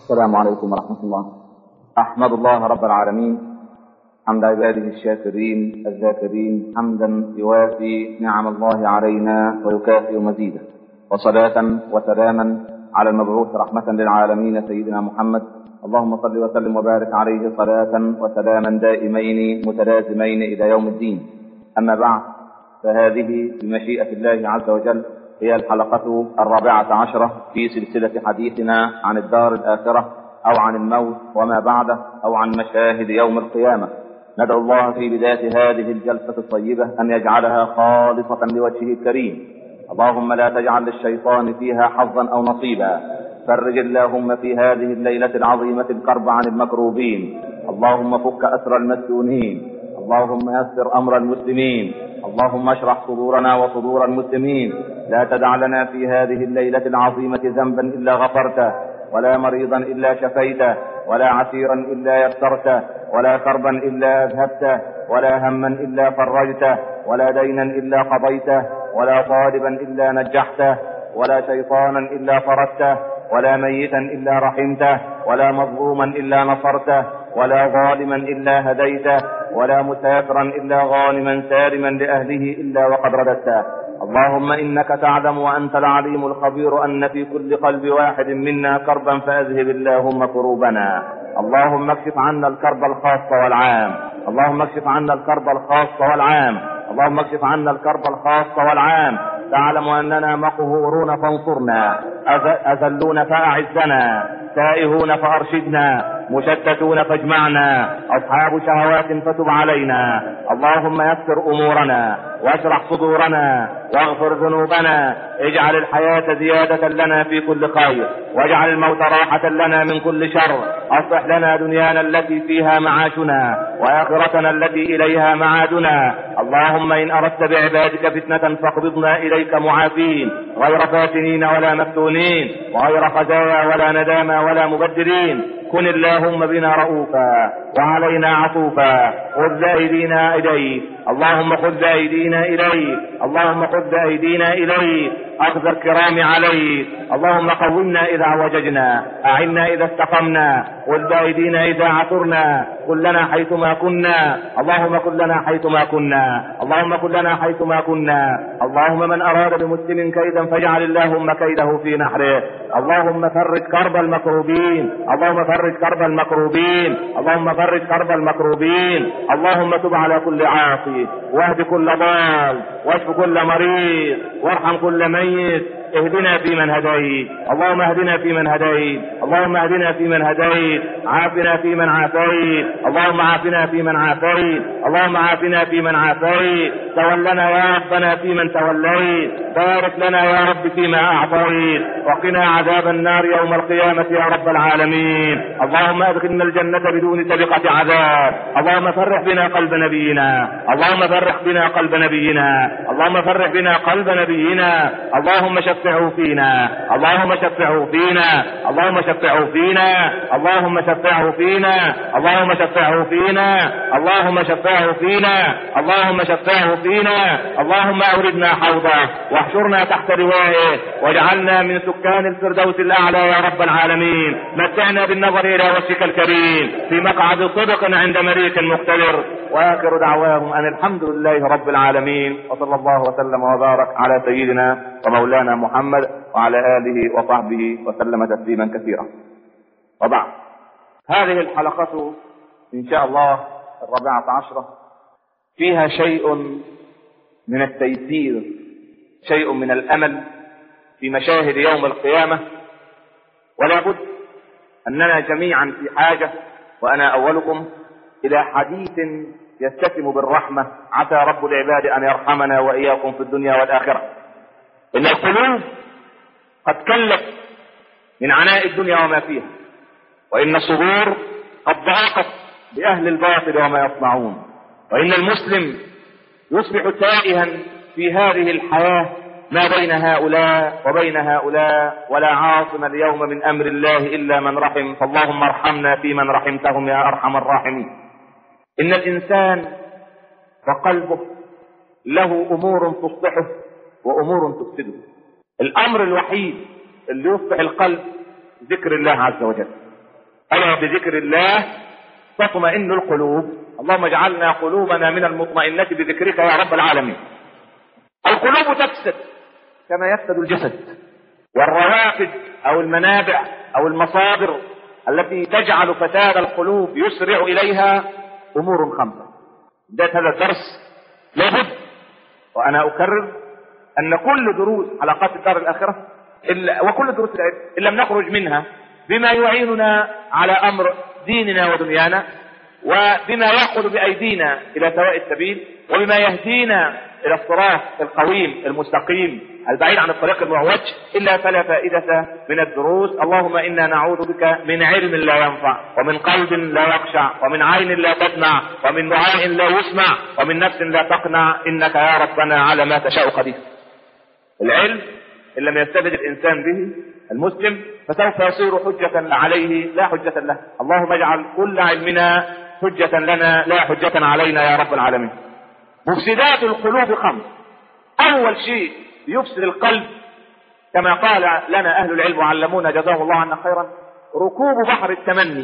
السلام عليكم ورحمة الله أحمد الله رب العالمين حمد عباده الشاكرين الذاكرين حمدا يوافي نعم الله علينا ويكافئ مزيده وصلاة وسلاما على المبعوث رحمة للعالمين سيدنا محمد اللهم صل وسلم وبارك عليه صلاة وسلاما دائمين متلازمين إلى يوم الدين أما بعد فهذه بمشيئة الله عز وجل هي الحلقة الرابعة عشرة في سلسلة حديثنا عن الدار الآخرة أو عن الموت وما بعده أو عن مشاهد يوم القيامة ندعو الله في بداية هذه الجلسة الطيبة أن يجعلها خالصة لوجهه الكريم اللهم لا تجعل للشيطان فيها حظا أو نصيبا فرج اللهم في هذه الليلة العظيمة الكرب عن المكروبين اللهم فك أسر المسجونين اللهم يسر أمر المسلمين اللهم اشرح صدورنا وصدور المسلمين لا تدع لنا في هذه الليلة العظيمة ذنبا إلا غفرته ولا مريضا إلا شفيته ولا عسيرا إلا يسرته ولا كربا إلا أذهبته ولا هما إلا فرجته ولا دينا إلا قضيته ولا طالبا إلا نجحته ولا شيطانا إلا فردته ولا ميتا إلا رحمته ولا مظلوما إلا نصرته ولا ظالما إلا هديته ولا مسافرا إلا غانما سالما لأهله إلا وقد رددته اللهم إنك تعلم وأنت العليم الخبير أن في كل قلب واحد منا كربا فأذهب اللهم كروبنا اللهم اكشف عنا الكرب الخاص والعام اللهم اكشف عنا الكرب الخاص والعام اللهم اكشف عنا الكرب الخاص والعام تعلم أننا مقهورون فانصرنا أذلون فأعزنا تائهون فأرشدنا مشتتون فاجمعنا أصحاب شهوات فتب علينا اللهم يسر أمورنا واشرح صدورنا واغفر ذنوبنا اجعل الحياة زيادة لنا في كل خير واجعل الموت راحة لنا من كل شر اصلح لنا دنيانا التي فيها معاشنا واخرتنا التي اليها معادنا اللهم ان اردت بعبادك فتنة فاقبضنا اليك معافين غير فاتنين ولا مفتونين وغير خزايا ولا ندامى ولا مبدلين كن اللهم بنا رؤوفا وعلينا عطوفا خذ ايدينا اليك اللهم خذ ايدينا اليك اللهم خذ ايدينا اليك اخذ الكرام عليك اللهم قومنا اذا وججنا اعنا اذا استقمنا خذ بايدينا اذا عثرنا كن لنا حيثما كنا اللهم كن لنا حيثما كنا اللهم كن لنا حيثما كنا اللهم من اراد بمسلم كيدا فاجعل اللهم كيده في نحره اللهم فرج كرب المكروبين اللهم فرج كرب المكروبين اللهم فرج كرب المكروبين اللهم تب على كل عاصي واهد كل ضال واشف كل مريض وارحم كل ميت اهدنا فيمن هديت اللهم اهدنا فيمن هديت اللهم اهدنا فيمن هديت عافنا فيمن عافيت اللهم عافنا فيمن عافيت اللهم عافنا فيمن عافيت تولنا يا ربنا فيمن توليت بارك لنا يا رب فيما اعطيت وقنا عذاب النار يوم القيامة يا رب العالمين اللهم ادخلنا الجنة بدون سبقة عذاب اللهم فرح بنا قلب نبينا اللهم فرح بنا قلب نبينا اللهم فرح بنا قلب نبينا اللهم شفعه فينا اللهم شفعه فينا اللهم شفعه فينا اللهم شفعه فينا اللهم شفعه فينا اللهم شفعه فينا اللهم شفعه فينا اللهم اوردنا حوضه واحشرنا تحت لوائه واجعلنا من سكان الفردوس الاعلى يا رب العالمين متعنا بالنظر الى وجهك الكريم في مقعد صدق عند مليك مقتدر واخر دعواهم ان الحمد لله رب العالمين وصلى الله وسلم وبارك على سيدنا ومولانا محمد وعلى اله وصحبه وسلم تسليما كثيرا وبعد هذه الحلقة ان شاء الله الرابعة عشرة فيها شيء من التيسير شيء من الامل في مشاهد يوم القيامة ولا بد اننا جميعا في حاجة وانا اولكم الى حديث يتسم بالرحمة عسى رب العباد ان يرحمنا واياكم في الدنيا والاخرة ان القلوب قد كلت من عناء الدنيا وما فيها وان الصدور قد ضاقت باهل الباطل وما يصنعون وان المسلم يصبح تائها في هذه الحياة ما بين هؤلاء وبين هؤلاء ولا عاصم اليوم من امر الله الا من رحم فاللهم ارحمنا في من رحمتهم يا ارحم الراحمين ان الانسان وقلبه له امور تصلحه وامور تفسده الامر الوحيد اللي يصلح القلب ذكر الله عز وجل ألا بذكر الله تطمئن القلوب اللهم اجعلنا قلوبنا من المطمئنة بذكرك يا رب العالمين القلوب تفسد كما يفسد الجسد والروافد او المنابع او المصادر التي تجعل فساد القلوب يسرع اليها امور خمسه بدايه هذا الدرس لابد وانا اكرر ان كل دروس حلقات الدار الاخره إلا وكل دروس العلم ان لم نخرج منها بما يعيننا على امر ديننا ودنيانا وبما يأخذ بأيدينا إلى سواء السبيل وبما يهدينا إلى الصراط القويم المستقيم البعيد عن الطريق المعوج إلا فلا فائدة من الدروس اللهم إنا نعوذ بك من علم لا ينفع ومن قلب لا يخشع ومن عين لا تدمع ومن دعاء لا يسمع ومن نفس لا تقنع إنك يا ربنا على ما تشاء قدير العلم إن لم يستفد الإنسان به المسلم فسوف يصير حجة عليه لا حجة له اللهم اجعل كل علمنا حجة لنا لا حجة علينا يا رب العالمين مفسدات القلوب خمس أول شيء يفسد القلب كما قال لنا أهل العلم وعلمونا جزاهم الله عنا خيرا ركوب بحر التمني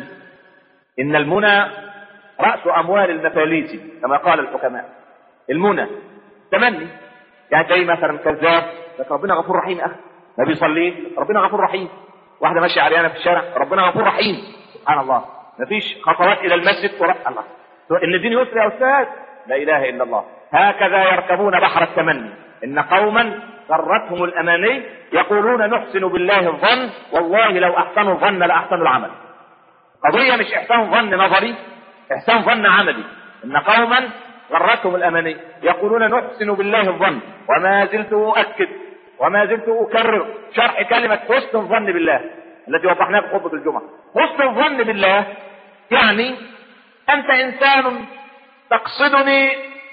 إن المنى رأس أموال المفاليس كما قال الحكماء المنى تمني يعني زي مثلا كذاب لكن ربنا غفور رحيم أخي ما بيصليش ربنا غفور رحيم واحدة ماشية عريانة في الشارع ربنا غفور رحيم سبحان الله مفيش خطوات الى المسجد ورا الله ان الدين يسر يا استاذ لا اله الا الله هكذا يركبون بحر التمني ان قوما غرتهم الاماني يقولون نحسن بالله الظن والله لو احسنوا الظن لاحسنوا العمل قضيه مش احسان ظن نظري احسان ظن عملي ان قوما غرتهم الاماني يقولون نحسن بالله الظن وما زلت اؤكد وما زلت اكرر شرح كلمه حسن الظن بالله التي وضحناها في خطبه الجمعه حسن الظن بالله يعني انت انسان تقصدني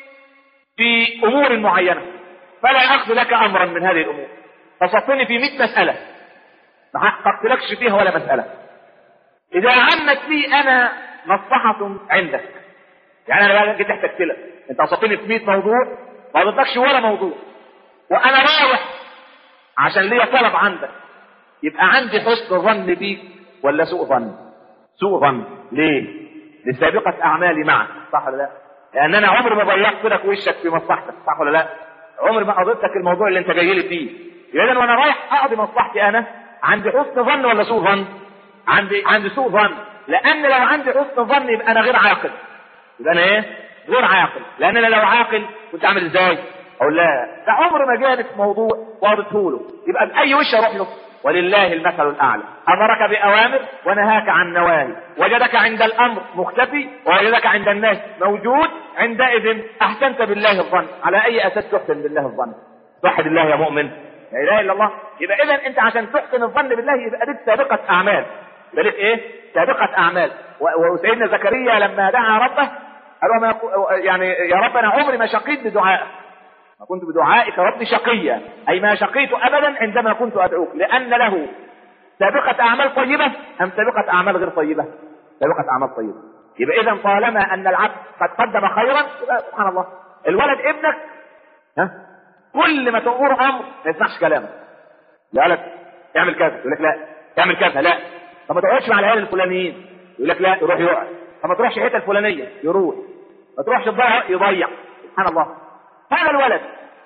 في امور معينه فلا اخذ لك امرا من هذه الامور فصفني في 100 مساله ما حققتلكش فيها ولا مساله اذا عمت لي انا مصلحه عندك يعني انا بقى جيت احتجت لك انت وصفتني في 100 موضوع ما ردكش ولا موضوع وانا رايح عشان ليا طلب عندك يبقى عندي حسن ظن بيك ولا سوء ظن سوء ظن ليه لسابقة أعمالي معك صح ولا لا لأن أنا عمري ما ضيعت لك وشك في مصلحتك صح ولا لا عمري ما قضيت لك الموضوع اللي أنت جاي لي فيه إذا وأنا رايح أقضي مصلحتي أنا عندي حسن ظن ولا سوء ظن عندي عندي سوء ظن لأن لو عندي حسن ظن يبقى أنا غير عاقل يبقى أنا إيه غير عاقل لأن أنا لو عاقل كنت أعمل إزاي أقول لا ده عمر ما جاني في موضوع وقضيته له يبقى بأي وش أروح له ولله المثل الأعلى أمرك بأوامر ونهاك عن نواهي وجدك عند الأمر مختفي ووجدك عند الناس موجود عندئذ أحسنت بالله الظن على أي أساس تحسن بالله الظن توحد الله يا مؤمن لا إله إلا الله يبقى إذا أنت عشان تحسن الظن بالله يبقى لك سابقة أعمال يبقى لك إيه سابقة أعمال وسيدنا زكريا لما دعا ربه قال ما يعني يا رب أنا عمري ما شقيت بدعائك ما كنت بدعائك ربي شقيا أي ما شقيت أبدا عندما كنت أدعوك لأن له سابقة أعمال طيبة أم سابقة أعمال غير طيبة سابقة أعمال طيبة يبقى إذا طالما أن العبد قد قدم خيرا يبقى سبحان الله الولد ابنك ها كل ما تأمر أمر ما يسمعش كلامك يقول لك اعمل كذا يقول لك لا اعمل كذا لا طب ما تقعدش مع العيال الفلانيين يقول لك لا يروح يقعد طب ما تروحش الحته الفلانيه يروح ما تروحش تضيع يضيع سبحان الله هذا الولد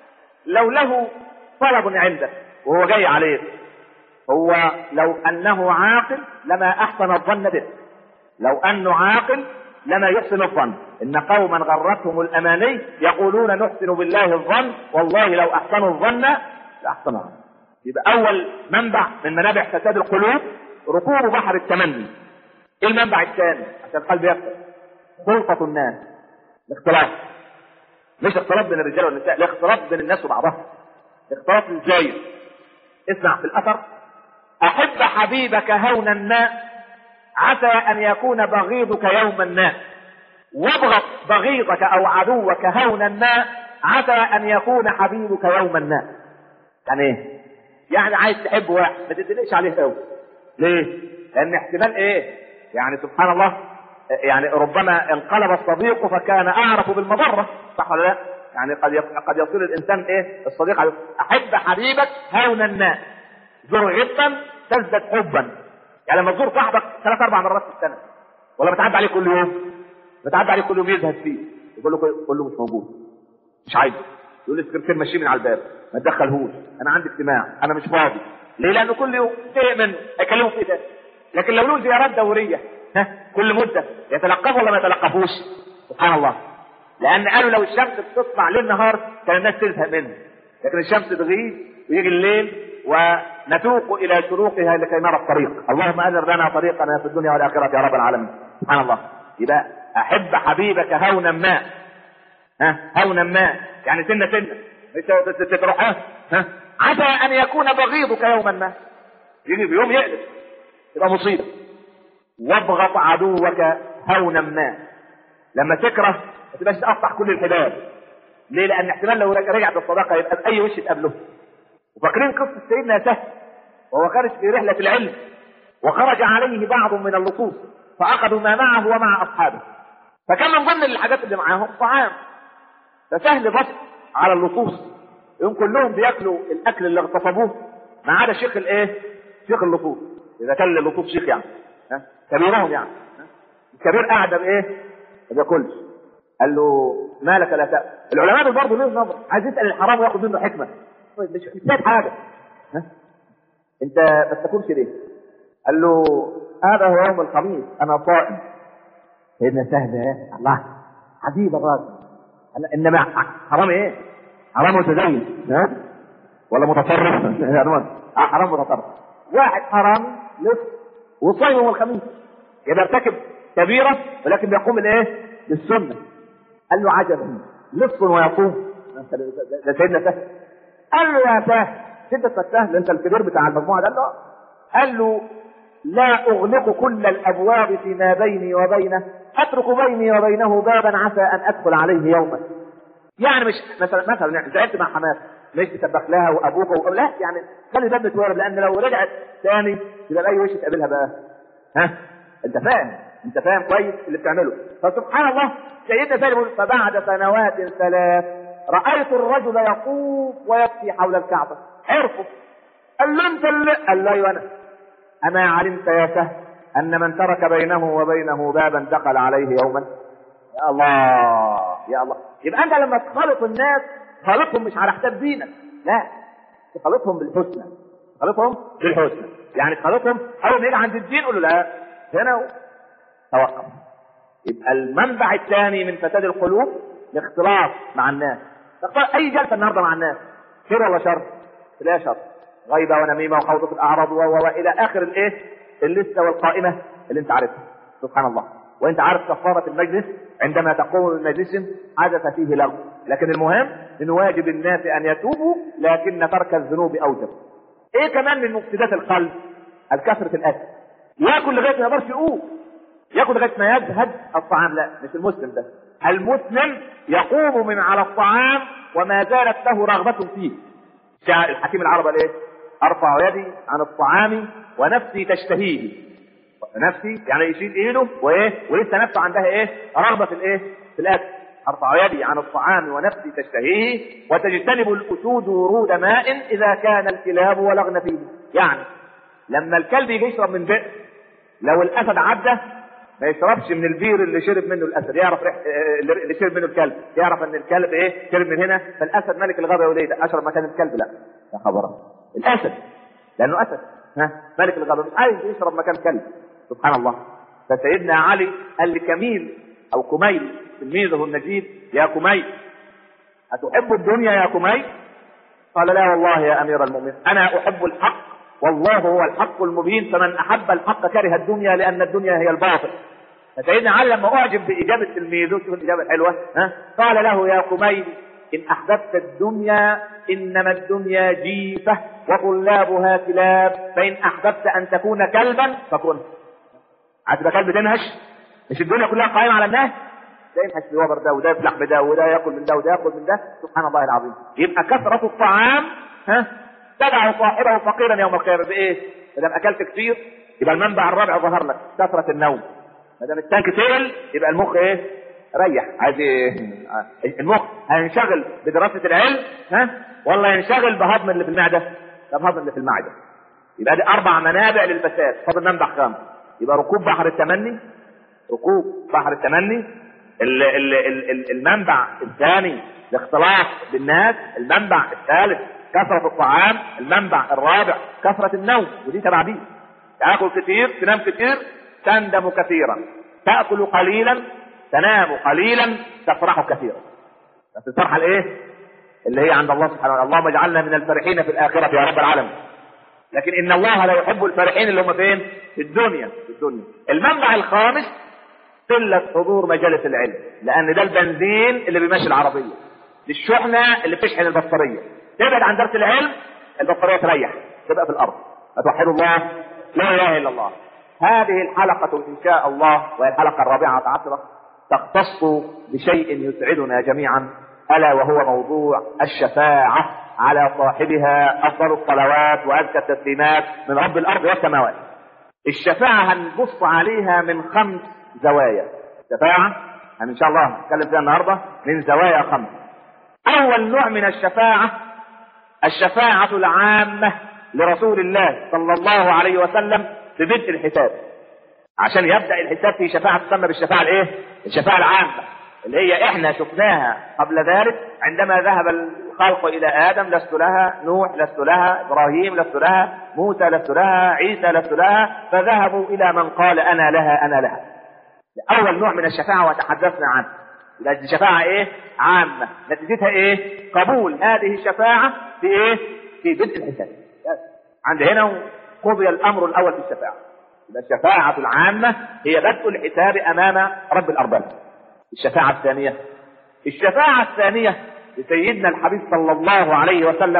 لو له طلب عندك وهو جاي عليك هو لو انه عاقل لما احسن الظن به لو انه عاقل لما يحسن الظن ان قوما غرتهم الاماني يقولون نحسن بالله الظن والله لو احسنوا الظن لاحسنوا يبقى اول منبع من منابع فساد القلوب ركوب بحر التمني ايه المنبع الثاني عشان القلب يفسد خلطة الناس الاختلاط مش اختلاط بين الرجال والنساء لا اختلاط بين الناس وبعضها اختلاط ازاي اسمع في الاثر احب حبيبك هونا ما عسى ان يكون بغيضك يوما ما وابغض بغيضك او عدوك هونا ما عسى ان يكون حبيبك يوما ما يعني ايه يعني عايز تحب واحد ما تدلقش عليه قوي ليه لان احتمال ايه يعني سبحان الله يعني ربما انقلب الصديق فكان اعرف بالمضره صح ولا لا؟ يعني قد قد يصير الانسان ايه الصديق عليه احب حبيبك هونا ما زر غبا تزدد حبا يعني لما تزور صاحبك ثلاث اربع مرات في السنه ولا بتعدي عليه كل يوم بتعدي عليه كل يوم يزهد فيه يقول له كل له مش موجود مش عايز يقول لي السكرتير مشيه من على الباب ما تدخلهوش انا عندي اجتماع انا مش فاضي ليه لانه كل يوم زهق منه هيكلمه في ده لكن لو له زيارات دوريه ها كل مده يتلقفوا ولا ما يتلقفوش سبحان الله لان قالوا لو الشمس بتطلع ليل نهار كان الناس تزهق منه لكن الشمس تغيب ويجي الليل ونتوق الى شروقها لكي نرى الطريق اللهم اجر لنا طريقنا في الدنيا والاخره يا رب العالمين سبحان الله يبقى احب حبيبك هونا ما ها هونا ما يعني سنه سنه مش تروح ها عسى ان يكون بغيضك يوما ما يجي في يوم يقلب تبقى مصيبه وابغض عدوك هونا ما لما تكره ما تبقاش تقطع كل الحبال ليه؟ لان احتمال لو رجعت الصداقه يبقى باي وش تقابله وفاكرين قصه سيدنا سهل وهو خارج في رحله العلم وخرج عليه بعض من اللصوص فاخذوا ما معه ومع اصحابه فكان من ضمن الحاجات اللي معاهم طعام فسهل بص على اللصوص يوم كلهم بياكلوا الاكل اللي اغتصبوه ما عدا شيخ الايه؟ شيخ اللصوص اذا كان اللصوص شيخ يعني ها؟ كبيرهم يعني ها؟ الكبير قاعد بايه؟ ما بياكلش قال له مالك لا تأكل العلماء دول برضه لهم نظر عايز يسال الحرام وياخد منه حكمه مش مش محتاج حاجه ها؟ انت ما بتاكلش ليه؟ قال له هذا هو يوم الخميس انا صائم سيدنا سهل ايه؟ الله حبيب الراجل قال انما حرام ايه؟ حرام متدين ها؟ ولا متصرف؟ حرام متصرف واحد حرام لص وصايم يوم الخميس يبقى ارتكب كبيره ولكن بيقوم الايه؟ بالسنه قال له عجبا لص ويصوم ده سيدنا سهل قال له يا سهل سيدنا سهل انت الكبير بتاع المجموعه ده قال له قال له لا اغلق كل الابواب فيما بيني وبينه اترك بيني وبينه بابا عسى ان ادخل عليه يوما يعني مش مثلا مثلا يعني زعلت مع حماس مش تسبخ لها وابوك و... لا يعني خلي باب متوارب لان لو رجعت ثاني يبقى اي وش تقابلها بقى ها انت فاهم انت فاهم كويس اللي بتعمله فسبحان الله سيدنا سالم فبعد سنوات ثلاث رايت الرجل يطوف ويبكي حول الكعبه عرفه قال له انت اللي قال له ايوه انا اما علمت يا سهل ان من ترك بينه وبينه بابا دخل عليه يوما يا الله يا الله يبقى انت لما تخالط الناس خالطهم مش على حساب دينك لا تخالطهم بالحسنى تخالطهم بالحسنى يعني تخالطهم اول ما يجي عند الدين قول له لا هنا توقف يبقى المنبع الثاني من فساد القلوب الاختلاط مع الناس تختار اي جلسه النهارده مع الناس خير ولا شر؟ لا شر غيبه ونميمه وخوض في الاعراض والى اخر الايه؟ اللسته والقائمه اللي انت عارفها سبحان الله وانت عارف كفاره المجلس عندما تقوم بمجلس حدث فيه لغو لكن المهم من واجب الناس ان يتوبوا لكن ترك الذنوب اوجب ايه كمان من مفسدات القلب الكثره الاكل ياكل لغايه ما يقدرش يقوم ياكل لغايه ما يزهد الطعام لا مش المسلم ده المسلم يقوم من على الطعام وما زالت له رغبه فيه شاعر الحكيم العربي ايه ارفع يدي عن الطعام ونفسي تشتهيه نفسي يعني يشيل ايده وايه ولسه نفسه عندها ايه رغبه في الايه في الاكل ارفع يدي عن الطعام ونفسي تشتهيه وتجتنب الاسود ورود ماء اذا كان الكلاب ولغن فيه يعني لما الكلب يجي يشرب من بئر لو الاسد عدى ما يشربش من البير اللي شرب منه الاسد يعرف ريح اللي شرب منه الكلب يعرف ان الكلب ايه شرب من هنا فالاسد ملك الغابه يقول ايه ده اشرب مكان الكلب لا يا خبر الاسد لانه اسد ها ملك الغابه مش عايز يشرب مكان كلب سبحان الله فسيدنا علي قال لكميل او كميل تلميذه النجيب يا كميل أتحب الدنيا يا كميل قال لا والله يا أمير المؤمنين أنا أحب الحق والله هو الحق المبين فمن أحب الحق كره الدنيا لأن الدنيا هي الباطل فسيدنا علي لما أعجب بإجابة تلميذه شوف الإجابة الحلوة ها قال له يا كميل إن أحببت الدنيا إنما الدنيا جيفة وطلابها كلاب فإن أحببت أن تكون كلبا فكن عايز تبقى كلب تنهش مش الدنيا كلها قائمة على الناس ده ينهش في وبر ده وده يفلح بده وده ياكل من ده وده ياكل من ده سبحان الله العظيم يبقى كثرة الطعام ها تدع صاحبه فقيرا يوم القيامة بإيه؟ ما دام أكلت كتير يبقى المنبع الرابع ظهر لك كثرة النوم ما دام التانك تقل يبقى المخ إيه؟ ريح عايز ايه؟ المخ هينشغل بدراسة العلم ها؟ ولا ينشغل بهضم اللي في المعدة؟ طب هضم اللي في المعدة يبقى دي اربع منابع للفساد فاضل منبع خامس يبقى ركوب بحر التمني ركوب بحر التمني ال ال ال ال المنبع الثاني الاختلاط بالناس المنبع الثالث كثرة الطعام المنبع الرابع كثرة النوم ودي تبع دي تاكل كثير تنام كثير تندم كثيرا تاكل قليلا تنام قليلا تفرح كثيرا بس الفرحه الايه اللي هي عند الله سبحانه وتعالى اللهم اجعلنا من الفرحين في الاخره يا رب العالمين لكن ان الله لا يحب الفرحين اللي هم فين في الدنيا في الدنيا المنبع الخامس قله حضور مجالس العلم لان ده البنزين اللي بيمشي العربيه دي الشحنه اللي بتشحن البطاريه تبعد عن درس العلم البطاريه تريح تبقى في الارض فتوحدوا الله لا اله الا الله هذه الحلقه ان شاء الله وهي الحلقه الرابعه عشره تختص بشيء يسعدنا جميعا الا وهو موضوع الشفاعه على صاحبها افضل الصلوات وازكى التسليمات من رب الارض والسماوات. الشفاعه هنبص عليها من خمس زوايا. شفاعه ان شاء الله نتكلم فيها النهارده من زوايا خمس. اول نوع من الشفاعه الشفاعه العامه لرسول الله صلى الله عليه وسلم في بدء الحساب. عشان يبدا الحساب في شفاعه تسمى بالشفاعه الايه؟ الشفاعه العامه اللي هي احنا شفناها قبل ذلك عندما ذهب الخلق الى ادم لست لها، نوح لست لها، ابراهيم لست لها، موسى لست لها، عيسى لست لها، فذهبوا الى من قال انا لها انا لها. اول نوع من الشفاعه وتحدثنا عنه. يبقى دي شفاعه ايه؟ عامه، نتيجتها ايه؟ قبول هذه الشفاعه في ايه؟ في بدء الحساب. عند هنا قضي الامر الاول في الشفاعه. يبقى الشفاعة العامة هي بدء الحساب أمام رب الأرباب. الشفاعة الثانية الشفاعة الثانية لسيدنا الحبيب صلى الله عليه وسلم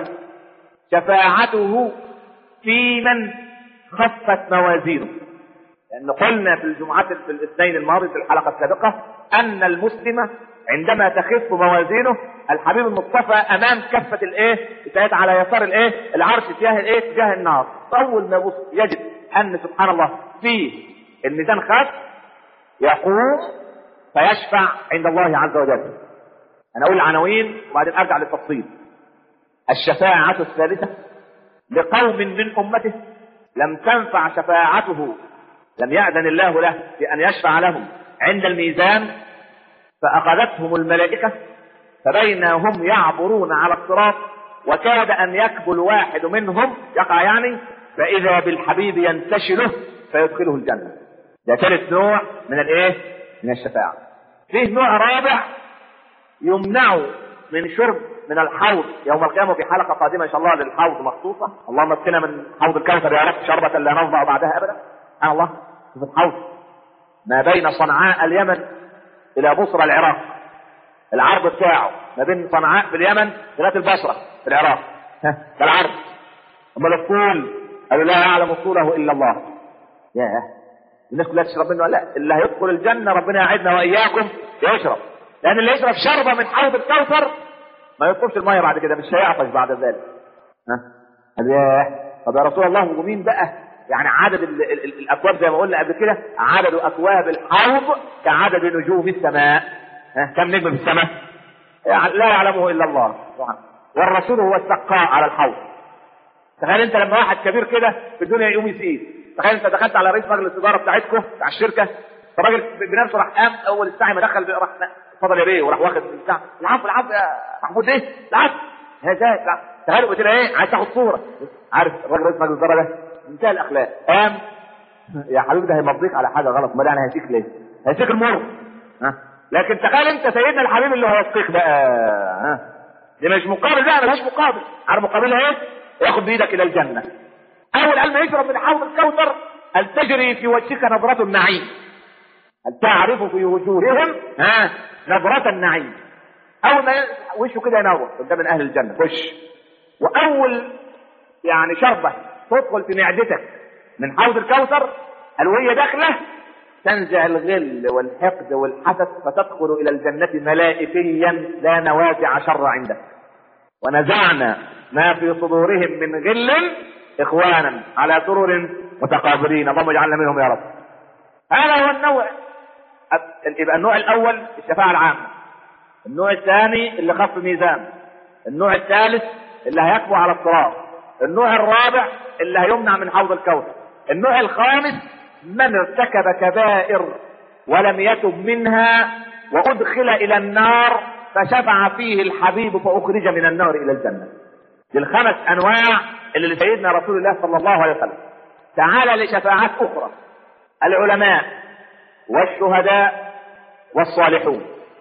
شفاعته في من خفت موازينه. لأن قلنا في الجمعة في الاثنين الماضي في الحلقة السابقة أن المسلم عندما تخف موازينه الحبيب المصطفى أمام كفة الإيه؟ بتاعت على يسار الإيه؟ العرش تجاه الإيه؟ تجاه النار. أول ما يبص يجد ان سبحان الله فيه الميزان خف يقوم فيشفع عند الله عز وجل انا اقول العناوين وبعدين ارجع للتفصيل الشفاعة الثالثة لقوم من امته لم تنفع شفاعته لم يأذن الله له بأن يشفع لهم عند الميزان فأخذتهم الملائكة فبينا هم يعبرون على الصراط وكاد أن يكبل واحد منهم يقع يعني فإذا بالحبيب ينتشله فيدخله الجنة. ده ثالث نوع من الإيه؟ من الشفاعة. فيه نوع رابع يمنع من شرب من الحوض يوم القيامة في حلقة قادمة إن شاء الله للحوض مخصوصة، اللهم اسقنا من حوض الكوثر يا رب شربة لا نظمأ بعدها أبدا. سبحان الله في الحوض ما بين صنعاء اليمن إلى بصرى العراق. العرض بتاعه ما بين صنعاء في اليمن لغاية البصرة في العراق. ده العرض. أمال الطول قالوا لا يعلم طوله الا الله ياه الناس كلها تشرب منه لا اللي هيدخل الجنه ربنا يعدنا واياكم يشرب لان اللي يشرب شربه من حوض الكوثر ما يطلبش الميه بعد كده مش هيعطش بعد ذلك ها قال ياه طب يا رسول الله ومين بقى يعني عدد ال ال ال الاكواب زي ما قلنا قبل كده عدد اكواب الحوض كعدد نجوم السماء ها كم نجم في السماء يعني لا يعلمه الا الله والرسول هو السقاء على الحوض تخيل انت لما واحد كبير كده في الدنيا يقوم يسيب تخيل انت دخلت على رئيس مجلس الاداره بتاعتكم بتاع الشركه الراجل بنفسه راح قام اول الساعه ما دخل راح اتفضل يا بيه وراح واخد البتاع العفو العفو يا محمود ايه العفو يا زاهد تخيل قلت له ايه عايز تاخد صوره عارف الراجل رئيس مجلس الاداره ده منتهى الاخلاق قام يا حبيبي ده هيمضيك على حاجه غلط ما انا هيسيك ليه؟ هيسيك المر ها لكن تخيل انت سيدنا الحبيب اللي هيسقيك بقى ها دي مش مقابل بقى ملهاش مقابل عارف مقابلها ايه؟ ياخد بايدك الى الجنه اول قال ما يشرب من حوض الكوثر هل تجري في وجهك نظرة النعيم هل تعرف في وجوههم ها نظرة النعيم اول ما وشه كده ينور قدام اهل الجنه خش واول يعني شربه تدخل في معدتك من حوض الكوثر قال وهي داخله تنزع الغل والحقد والحسد فتدخل الى الجنه ملائكيا لا نوازع شر عندك ونزعنا ما في صدورهم من غل اخوانا على سرر متقابلين اللهم اجعلنا منهم يا رب هذا هو النوع يبقى النوع الاول الشفاعه العامه النوع الثاني اللي خف ميزان النوع الثالث اللي هيكبو على الصراط النوع الرابع اللي هيمنع من حوض الكوثر النوع الخامس من ارتكب كبائر ولم يتب منها وادخل الى النار فشفع فيه الحبيب فاخرج من النار الى الجنه دي الخمس انواع اللي لسيدنا رسول الله صلى الله عليه وسلم تعال لشفاعات اخرى العلماء والشهداء والصالحون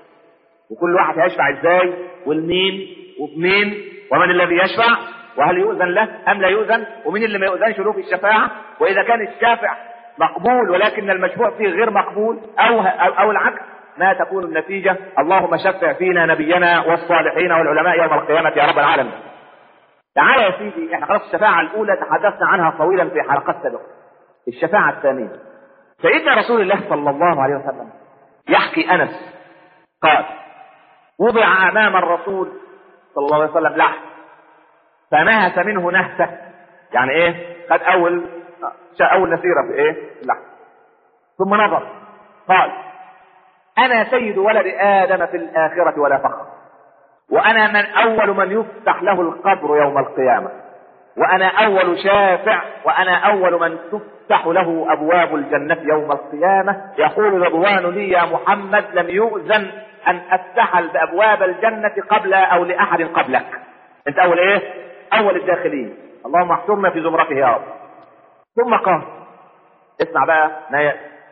وكل واحد هيشفع ازاي والمين وبمين ومن الذي يشفع وهل يؤذن له ام لا يؤذن ومين اللي ما يؤذنش له في الشفاعه واذا كان الشافع مقبول ولكن المشفوع فيه غير مقبول او او, أو العكس ما تكون النتيجه اللهم شفع فينا نبينا والصالحين والعلماء يوم القيامه يا رب العالمين تعالى يا سيدي احنا خلاص الشفاعه الاولى تحدثنا عنها طويلا في حلقات سابقه الشفاعه الثانيه سيدنا رسول الله صلى الله عليه وسلم يحكي انس قال وضع امام الرسول صلى الله عليه وسلم لحم فنهس منه نهسه يعني ايه خد اول اول نسيره في ايه في اللحم ثم نظر قال انا سيد ولد ادم في الاخره ولا فخر وانا من اول من يفتح له القبر يوم القيامه وانا اول شافع وانا اول من تفتح له ابواب الجنه يوم القيامه يقول رضوان لي يا محمد لم يؤذن ان افتح بابواب الجنه قبل او لاحد قبلك انت اول ايه اول الداخلين اللهم احشرنا في زمرته يا رب ثم قال اسمع بقى ما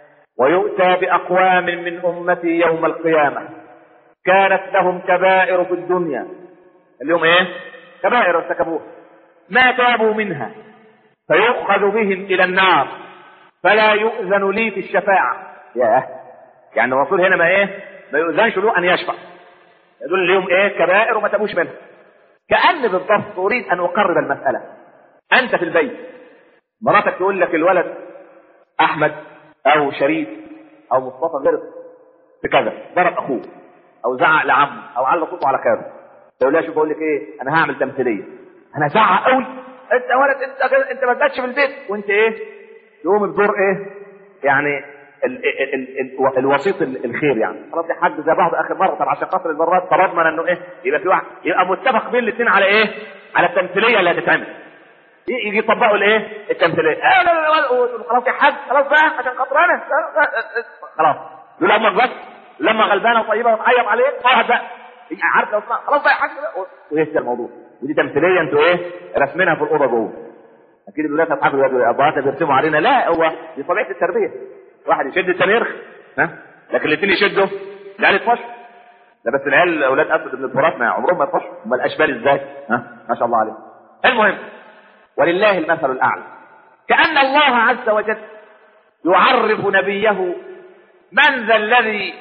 ويؤتى باقوام من امتي يوم القيامه كانت لهم كبائر في الدنيا اليوم ايه كبائر ارتكبوها ما تابوا منها فيؤخذ بهم الى النار فلا يؤذن لي في الشفاعه ياه يعني الرسول هنا ما ايه ما يؤذنش له ان يشفع يقول لهم ايه كبائر وما تابوش منها كأن بالضبط أريد أن أقرب المسألة أنت في البيت مراتك تقول لك الولد أحمد أو شريف أو مصطفى غير في كذا ضرب أخوه أو زعق لعمه أو علق صوته على خاله تقول لها شوف أقول لك إيه أنا هعمل تمثيلية أنا زعق قوي أنت ولد أنت أنت ما تباتش في البيت وأنت إيه تقوم الدور إيه يعني ال ال ال ال الوسيط الخير يعني خلاص دي حد زي بعض اخر مره طب عشان خاطر المرات فرضنا انه ايه يبقى في واحد يبقى متفق بين الاثنين على ايه؟ على التمثيليه اللي هتتعمل يجي يطبقوا الايه؟ التمثيليه آه لا لا لا خلاص يا حاج خلاص بقى عشان خاطر انا خلاص دول امك بس لما غلبانه وطيبه وتعيط عليك اقعد بقى عارف لو خلاص بقى يا حاج ويهدى الموضوع ودي تمثيليه انتوا ايه؟ رسمينها في الاوضه جوه اكيد الولاد هتضحكوا الابهات بيرسموا علينا لا هو دي طبيعه التربيه واحد يشد الثاني يرخي ها لكن الاثنين يشدوا العيال يتفشوا لا بس العيال اولاد اسد بن الفرات ما عمرهم ما يتفشوا امال الاشبال ازاي ها ما شاء الله عليهم المهم ولله المثل الاعلى كان الله عز وجل يعرف نبيه من ذا الذي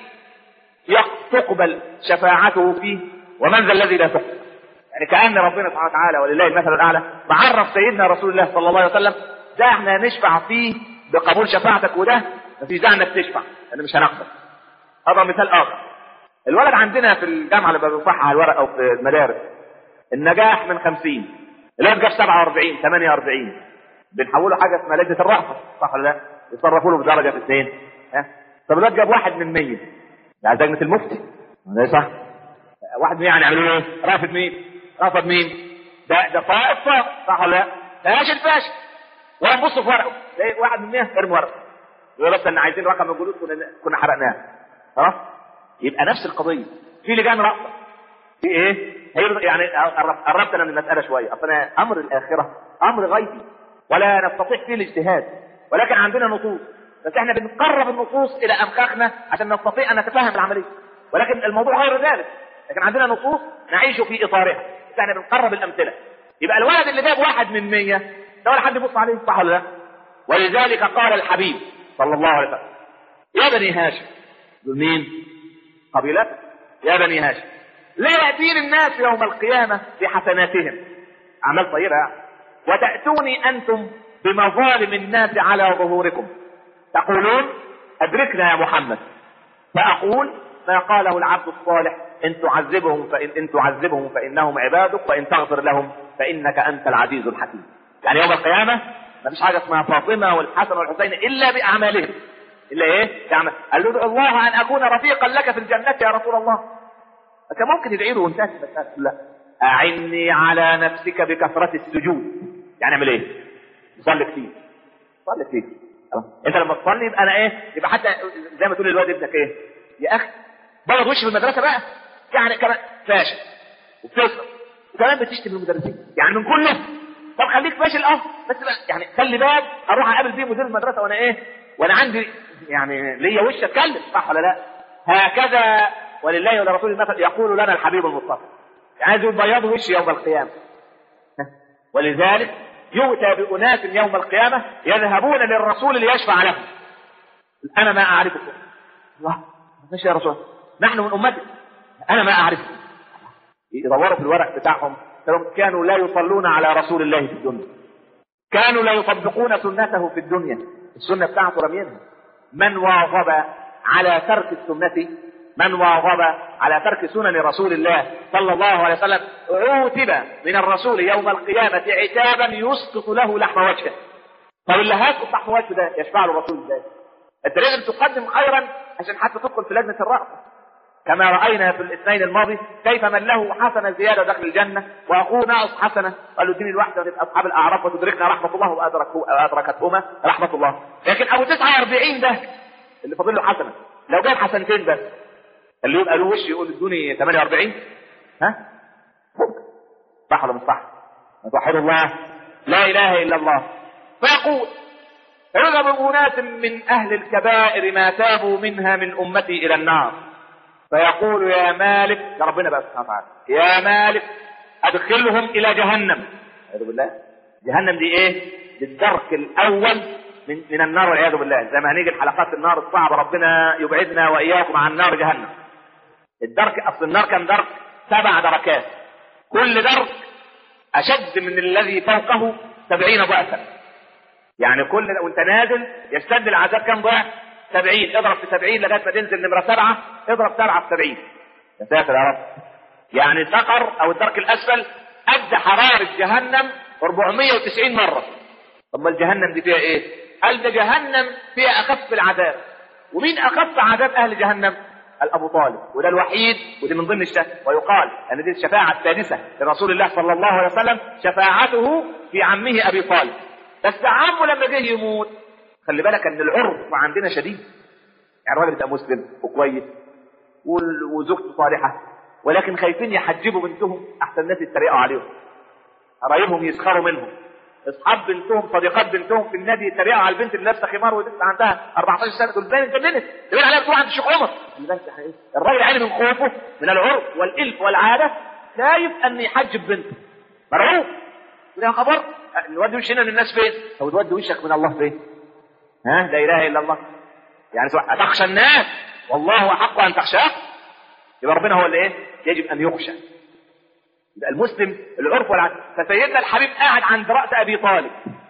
تقبل شفاعته فيه ومن ذا الذي لا تقبل يعني كان ربنا سبحانه وتعالى ولله المثل الاعلى معرف سيدنا رسول الله صلى الله عليه وسلم ده احنا نشفع فيه بقبول شفاعتك وده مفيش داعي انك تشفع لان مش هنقبل هذا مثال اخر الولد عندنا في الجامعه اللي بنصحها على الورق او في المدارس النجاح من 50 الولد جاب 47 48 بنحوله حاجه اسمها لجنه الرأفه صح ولا لا؟ يصرفوا له بدرجه في اثنين ها طب الولد جاب واحد من 100 يعني لجنه المفتي ده صح واحد من يعني يعملوا ايه؟ رافض مين؟ رافض مين؟ ده ده طائف صح ولا لا؟ فاشل فاشل ولا نبص في ورقه تلاقي واحد من 100 ارمي ورقه يقول بس ان عايزين رقم الجلوس كنا كنا حرقناه خلاص يبقى نفس القضيه في لجان رأفة في ايه هي يعني قربت انا من المساله شويه اصل امر الاخره امر غيبي ولا نستطيع فيه الاجتهاد ولكن عندنا نصوص بس احنا بنقرب النصوص الى امخاخنا عشان نستطيع ان نتفهم العمليه ولكن الموضوع غير ذلك لكن عندنا نصوص نعيش في اطارها بس احنا بنقرب الامثله يبقى الولد اللي جاب واحد من 100 ده ولا حد يبص عليه صح ولا لا ولذلك قال الحبيب صلى الله عليه وسلم يا بني هاشم دول مين قبيلتك يا بني هاشم لا يأتين الناس يوم القيامة بحسناتهم أعمال طيبة يعني وتأتوني أنتم بمظالم الناس على ظهوركم تقولون أدركنا يا محمد فأقول ما قاله العبد الصالح إن تعذبهم فإن إن تعذبهم فإنهم عبادك وإن تغفر لهم فإنك أنت العزيز الحكيم يعني يوم القيامة ما فيش حاجة اسمها فاطمة والحسن والحسين إلا بأعمالهم إلا إيه؟ تعمل قال له ادعو الله أن أكون رفيقا لك في الجنة يا رسول الله كان ممكن يدعي له وانتهت المسألة لا أعني على نفسك بكثرة السجود يعني اعمل ايه؟ صلي كتير صلي كتير خلاص. انت لما تصلي يبقى انا ايه؟ يبقى حتى زي ما تقول للواد ابنك ايه؟ يا اخي بلغ وش في المدرسه بقى يعني كمان فاشل وبتسقط وكمان بتشتم المدرسين يعني من كله طب خليك فاشل اه بس بقى يعني خلي بالك اروح اقابل بيه مدير المدرسه وانا ايه؟ وانا عندي يعني ليا وش اتكلم صح ولا لا؟ هكذا ولله ولرسوله المثل يقول لنا الحبيب المصطفى عايز يقول بياض وشي يوم القيامه ولذلك يؤتى بأناس يوم القيامة يذهبون للرسول ليشفع لهم أنا ما أعرفكم الله ماشي يا رسول نحن من أمتك أنا ما أعرفكم يدوروا في الورق بتاعهم كانوا لا يصلون على رسول الله في الدنيا كانوا لا يطبقون سنته في الدنيا السنة بتاعته رمينها من واظب على ترك السنة من واظب على ترك سنن رسول الله صلى الله عليه وسلم عوتب من الرسول يوم القيامة عتابا يسقط له لحم وجهه طب اللي هيسقط لحم وجهه ده يشفع له الرسول ازاي؟ انت لازم تقدم خيرا عشان حتى تدخل في لجنة الرأفة كما رأينا في الاثنين الماضي كيف من له حسنة زيادة دخل الجنة وأخوه ناقص حسنة قال له اديني الواحدة ونبقى أصحاب الأعراف وتدركنا رحمة الله وأدركه وأدركتهما رحمة الله لكن أبو 49 ده اللي فاضل له حسنة لو جاب حسنتين بس اللي يبقى له وش يقول ادوني 48 ها ممكن صح ولا مش صح؟ توحدوا الله لا اله الا الله فيقول يذهب اناس من اهل الكبائر ما تابوا منها من امتي الى النار فيقول يا مالك ده ربنا بقى سبحانه وتعالى يا مالك ادخلهم الى جهنم اعوذ بالله جهنم دي ايه؟ دي الدرك الاول من من النار والعياذ بالله زي ما هنيجي الحلقات النار الصعبه ربنا يبعدنا واياكم عن نار جهنم الدرك اصل النار كان درك سبع دركات كل درك اشد من الذي فوقه سبعين ضعفا يعني كل وانت نازل يشتد العذاب كم ضعف سبعين اضرب في سبعين لغايه ما تنزل نمره سبعه اضرب سبعه في سبعين يا ساتر يا رب يعني سقر او الدرك الاسفل ادى حراره جهنم 490 مره طب ما الجهنم دي فيها ايه؟ قال ده جهنم فيها اخف العذاب ومين اخف عذاب اهل جهنم؟ قال ابو طالب وده الوحيد ودي من ضمن الشفاعة ويقال ان دي الشفاعه السادسه لرسول الله صلى الله عليه وسلم شفاعته في عمه ابي طالب بس عمه لما جه يموت خلي بالك ان العرف عندنا شديد يعني الراجل يبقى مسلم وكويس وال- وزوجته صالحه ولكن خايفين يحجبوا بنتهم احسن الناس يتريقوا عليهم قرايبهم يسخروا منهم اصحاب بنتهم صديقات بنتهم في النادي يتريقوا على البنت اللي لابسه خمار ولسه عندها 14 سنه تقول ازاي اتجننت تبين عليها بتروح عند الشيخ عمر خلي بالك يا حبيبي. الراجل عيني من خوفه من العرف والالف والعاده خايف ان يحجب بنته مرعوب يقول يا خبر نودي وشنا للناس فين؟ او تودي وشك من الله فين؟ ها لا اله الا الله يعني سواء اتخشى الناس والله احق ان تخشاه يبقى ربنا هو اللي ايه؟ يجب ان يخشى يبقى المسلم العرف والعدل فسيدنا الحبيب قاعد عند راس ابي طالب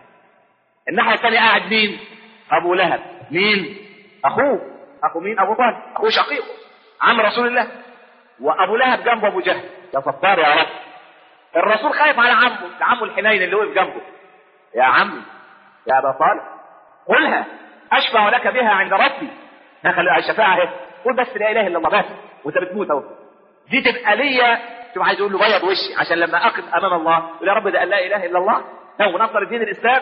الناحيه الثانيه قاعد مين؟ ابو لهب مين؟ اخوه اخو مين؟ ابو طالب اخوه شقيقه عم رسول الله وابو لهب جنبه ابو جهل يا ستار يا رب الرسول خايف على عمه ده عمه الحنين اللي وقف جنبه يا عمي يا ابا طالب قلها اشفع لك بها عند ربي دخل الشفاعه اهي قول بس لا اله الا الله بس وانت بتموت اهو دي تبقى ليا شوف عايز يقول له بيض وشي عشان لما اقف امام الله يقول يا رب ده قال لا اله الا الله هو نصر الدين الاسلام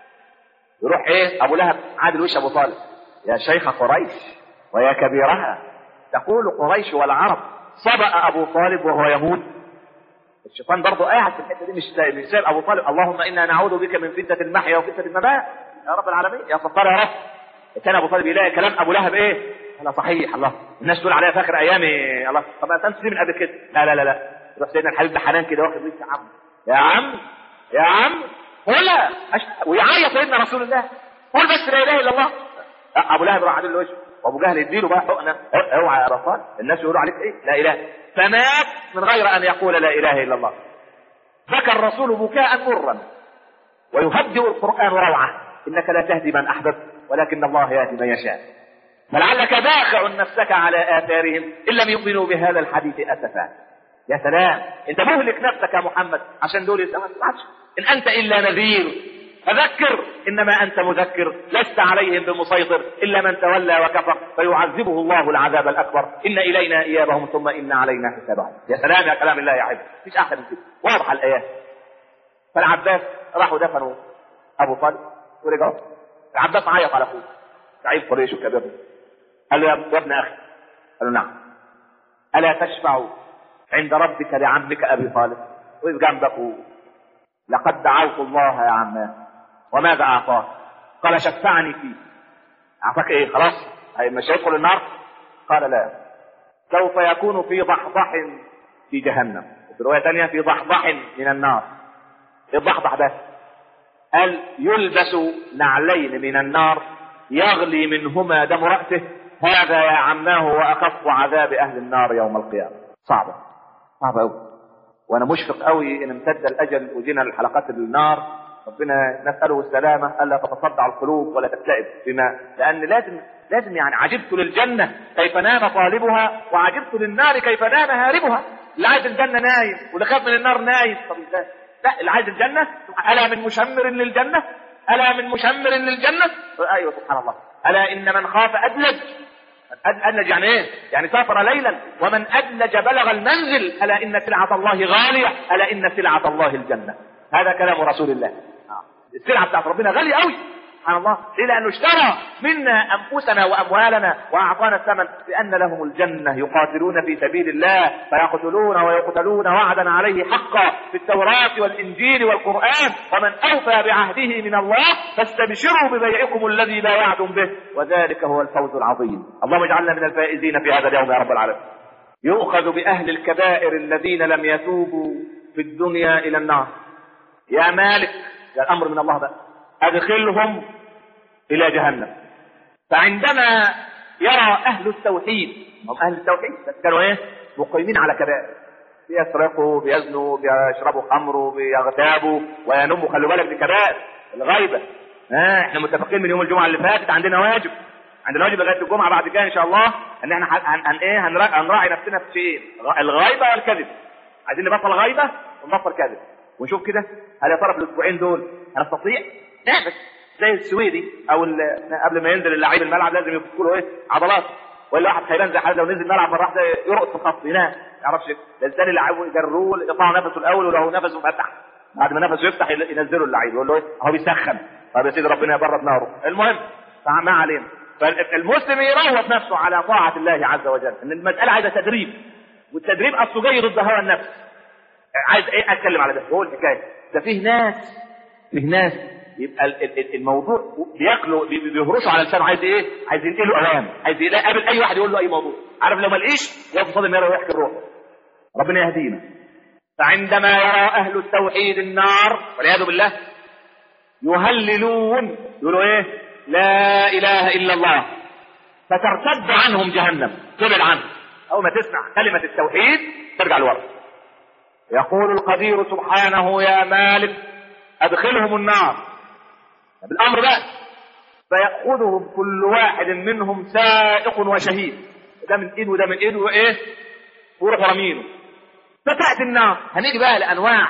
يروح ايه ابو لهب عادل وش ابو طالب يا شيخ قريش ويا كبيرها تقول قريش والعرب سبق ابو طالب وهو يموت الشيطان برضه قاعد في الحته دي مش سايب مش سايب ابو طالب اللهم انا نعوذ بك من فتنه المحيا وفتنه الممات يا رب العالمين يا ستار يا رب كان ابو طالب يلاقي كلام ابو لهب ايه؟ انا صحيح الله الناس تقول عليها فاكر ايامي الله طب انا تنسي من قبل كده لا لا لا لا يروح سيدنا الحبيب بحنان كده واخد وش عم يا عم يا عم قولها أش- ويعيط سيدنا رسول الله قول بس لا اله الا الله ابو لهب راح عدل وشه وابو جهل يديله بقى حقنه اوعى يا ابا طالب الناس يقولوا عليك ايه لا اله فمات من غير ان يقول لا اله الا الله بكى الرسول بكاء مرا ويهدئ القرآن روعة إنك لا تهدي من أحببت ولكن الله يهدي من يشاء فلعلك باخع نفسك على آثارهم إن لم يؤمنوا بهذا الحديث أسفا يا سلام أنت مهلك نفسك يا محمد عشان دول يسمعوا ما تسمعش. إن أنت إلا نذير فذكر إنما أنت مذكر لست عليهم بمسيطر إلا من تولى وكفر فيعذبه الله العذاب الأكبر إن إلينا إيابهم ثم إن علينا حسابهم يا سلام يا كلام الله يا حبيبي مفيش أحسن من كده واضحة الآيات فالعباس راحوا دفنوا ابو طالب ورجعوا العباس عيط على اخوه سعيد قريش وكبير قال له يا يا ابن اخي قال له نعم الا تشفع عند ربك لعمك ابي طالب وقف جنبك و- لقد دعوت الله يا عماه وماذا اعطاك قال شفعني فيه اعطاك ايه خلاص هي مش هيدخل النار قال لا سوف يكون في ضحضح في جهنم وفي روايه ثانيه في ضحضح من النار ايه الضحضح ده قال يلبس نعلين من النار يغلي منهما دم رأسه هذا يا عماه وأخف عذاب أهل النار يوم القيامة صعبة صعبة أوي وأنا مشفق أوي إن امتد الأجل وجينا لحلقات النار ربنا نسأله السلامة ألا تتصدع القلوب ولا تكتئب بما لأن لازم لازم يعني عجبت للجنة كيف نام طالبها وعجبت للنار كيف نام هاربها اللي عايز الجنة نايم واللي خاف من النار نايم طب ازاي لا اللي عايز الجنة ألا من مشمر للجنة ألا من مشمر للجنة أيوة سبحان الله ألا إن من خاف أدلج أد- أدلج يعني إيه؟ يعني سافر ليلا ومن أدلج بلغ المنزل ألا إن سلعة الله غالية ألا إن سلعة الله الجنة هذا كلام رسول الله السلعة بتاعت ربنا غالية قوي سبحان الله ليه لأنه اشترى منا أنفسنا وأموالنا وأعطانا الثمن بأن لهم الجنة يقاتلون في سبيل الله فيقتلون ويقتلون وعدا عليه حقا في التوراة والإنجيل والقرآن ومن أوفى بعهده من الله فاستبشروا ببيعكم الذي بايعتم به وذلك هو الفوز العظيم اللهم اجعلنا من الفائزين في هذا اليوم يا رب العالمين يؤخذ بأهل الكبائر الذين لم يتوبوا في الدنيا إلى النار يا مالك ده الأمر من الله بقى أدخلهم إلى جهنم فعندما يرى أهل التوحيد هم أهل التوحيد بس كانوا إيه مقيمين على كبائر بيسرقوا بيزنوا بيشربوا خمر بيغتابوا وينموا خلوا بالك دي كبائر الغيبة ها احنا متفقين من يوم الجمعة اللي فاتت عندنا واجب عندنا واجب لغاية الجمعة بعد كده إن شاء الله إن احنا هن, هن, هن إيه هنرا- هنراعي نفسنا في شيئين الغيبة والكذب عايزين نبطل غيبة ونبطل كذب ونشوف كده هل يا ترى في الاسبوعين دول هنستطيع نعبس زي السويدي او ال- قبل ما ينزل اللعيب الملعب لازم يفكوا له ايه عضلات ولا واحد خيران زي حد لو نزل الملعب مره واحده يرقص في الخط ينام ما يعرفش ده الثاني يلعبه يجروه يقطعوا نفسه الاول ولو نفسه فتح بعد ما نفسه يفتح يل- ينزله اللعيب يقول له ايه هو بيسخن طب يا سيدي ربنا يبرد ناره المهم فما علينا فالمسلم يروض نفسه على طاعه الله عز وجل ان المساله عايزه تدريب والتدريب اصله جاي ضد هوى النفس عايز ايه اتكلم على ده هو الحكايه ده فيه ناس فيه ناس يبقى ال- ال- ال- الموضوع بياكلوا بي- بي- بيهرشوا على لسانه عايز ايه عايز ينقله اوهام عايز يقابل اي واحد يقول له اي موضوع عارف لو ما لقيش يقف قصاد المرأة ويحكي الروح ربنا يهدينا فعندما يرى اهل التوحيد النار والعياذ بالله يهللون يقولوا ايه لا اله الا الله فترتد عنهم جهنم تبعد عنهم اول ما تسمع كلمه التوحيد ترجع لورا يقول القدير سبحانه يا مالك ادخلهم النار بالامر بقى فيأخذهم كل واحد منهم سائق وشهيد ده من ايد وده من ايد وايه ويروح رمينه فتأتي النار هنيجي بقى لانواع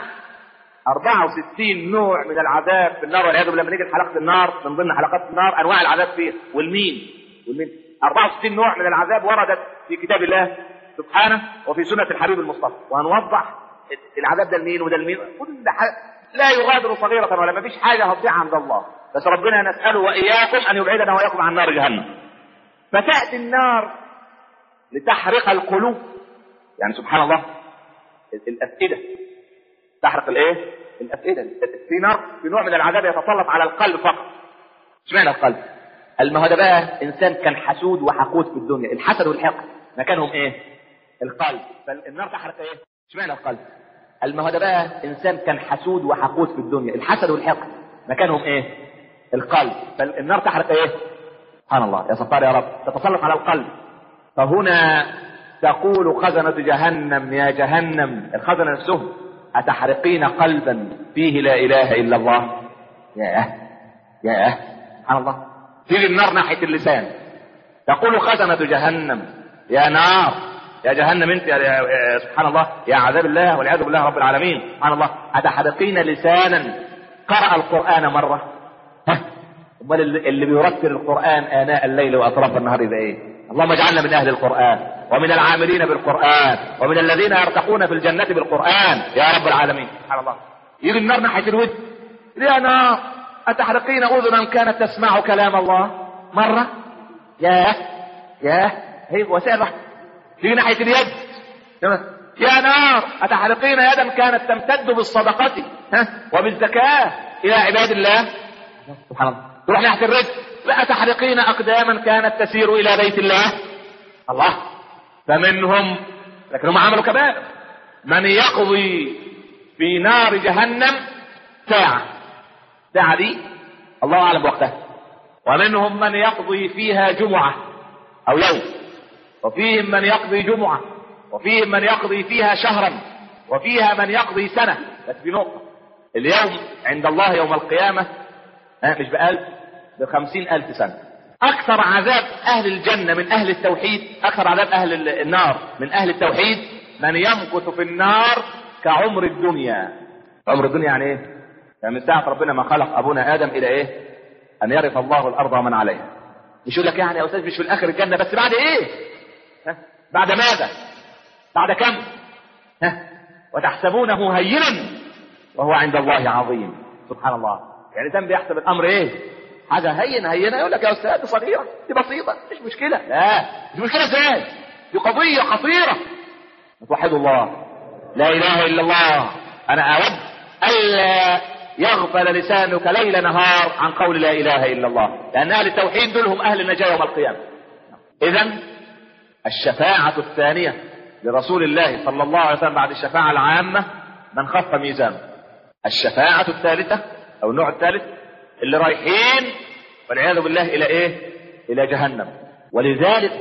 64 نوع من العذاب في النار والعياذ بالله لما نيجي لحلقه النار من ضمن حلقات النار انواع العذاب فيها والمين والمين 64 نوع من العذاب وردت في كتاب الله سبحانه وفي سنه الحبيب المصطفى وهنوضح العذاب ده لمين وده لمين كل حاجه لا يغادر صغيره ولا ما فيش حاجه هتضيع عند الله بس ربنا نساله واياكم ان يبعدنا واياكم عن نار جهنم فتاتي النار لتحرق القلوب يعني سبحان الله الافئده تحرق الايه؟ الافئده في نار في نوع من العذاب يتسلط على القلب فقط اشمعنى القلب؟ ما هو ده بقى انسان كان حسود وحقود في الدنيا الحسد والحقد مكانهم ايه؟ القلب فالنار تحرق ايه؟ اشمعنى القلب؟ ما هو ده بقى انسان كان حسود وحقود في الدنيا الحسد والحقد مكانهم ايه؟ القلب فالنار تحرق ايه؟ سبحان الله يا ستار يا رب تتسلط على القلب فهنا تقول خزنة جهنم يا جهنم الخزنة نفسهم أتحرقين قلبا فيه لا إله إلا الله يا يا سبحان الله تيجي النار ناحية اللسان تقول خزنة جهنم يا نار يا جهنم انت يا, يا, يا سبحان الله يا عذاب الله والعياذ بالله رب العالمين سبحان الله أتحرقين لسانا قرأ القرآن مرة ها امال اللي اللي بيرتل القرآن آناء الليل وأطراف النهار إذا إيه اللهم اجعلنا من أهل القرآن ومن العاملين بالقرآن ومن الذين يرتقون في الجنة بالقرآن يا رب العالمين سبحان الله يجي النار ناحية الود يا نار أتحرقين أذنا كانت تسمع كلام الله مرة ياه ياه هي وسائل رحمة في ناحية اليد يا نار أتحرقين يدا كانت تمتد بالصدقة ها وبالزكاة إلى عباد الله سبحان الله تروح ناحية الرزق لا تحرقين أقداما كانت تسير إلى بيت الله الله فمنهم لكن هم عملوا كبائر من يقضي في نار جهنم ساعة ساعة دي الله أعلم وقتها ومنهم من يقضي فيها جمعة أو يوم وفيهم من يقضي جمعة وفيهم من يقضي فيها شهرا وفيها من يقضي سنة بس في نقطة اليوم عند الله يوم القيامة ها مش بألف بخمسين ألف سنة أكثر عذاب أهل الجنة من أهل التوحيد أكثر عذاب أهل النار من أهل التوحيد من يمكث في النار كعمر الدنيا عمر الدنيا يعني إيه؟ يعني من ساعة ربنا ما خلق أبونا آدم إلى إيه؟ أن يرث الله الأرض ومن عليها مش يقول لك يعني يا أستاذ مش في الآخر الجنة بس بعد إيه؟ ها؟ بعد ماذا؟ بعد كم؟ ها؟ وتحسبونه هينا وهو عند الله عظيم سبحان الله يعني الانسان بيحسب الامر ايه حاجه هين هينه يقول لك يا استاذ دي صغيره دي بسيطه مش مشكله لا مش مشكله ازاي دي قضيه خطيره توحدوا الله لا اله الا الله انا اود الا يغفل لسانك ليل نهار عن قول لا اله الا الله لان اهل التوحيد دول هم اهل النجاه يوم القيامه اذا الشفاعه الثانيه لرسول الله صلى الله عليه وسلم بعد الشفاعه العامه من خف ميزانه الشفاعة الثالثة أو النوع الثالث اللي رايحين والعياذ بالله إلى إيه؟ إلى جهنم ولذلك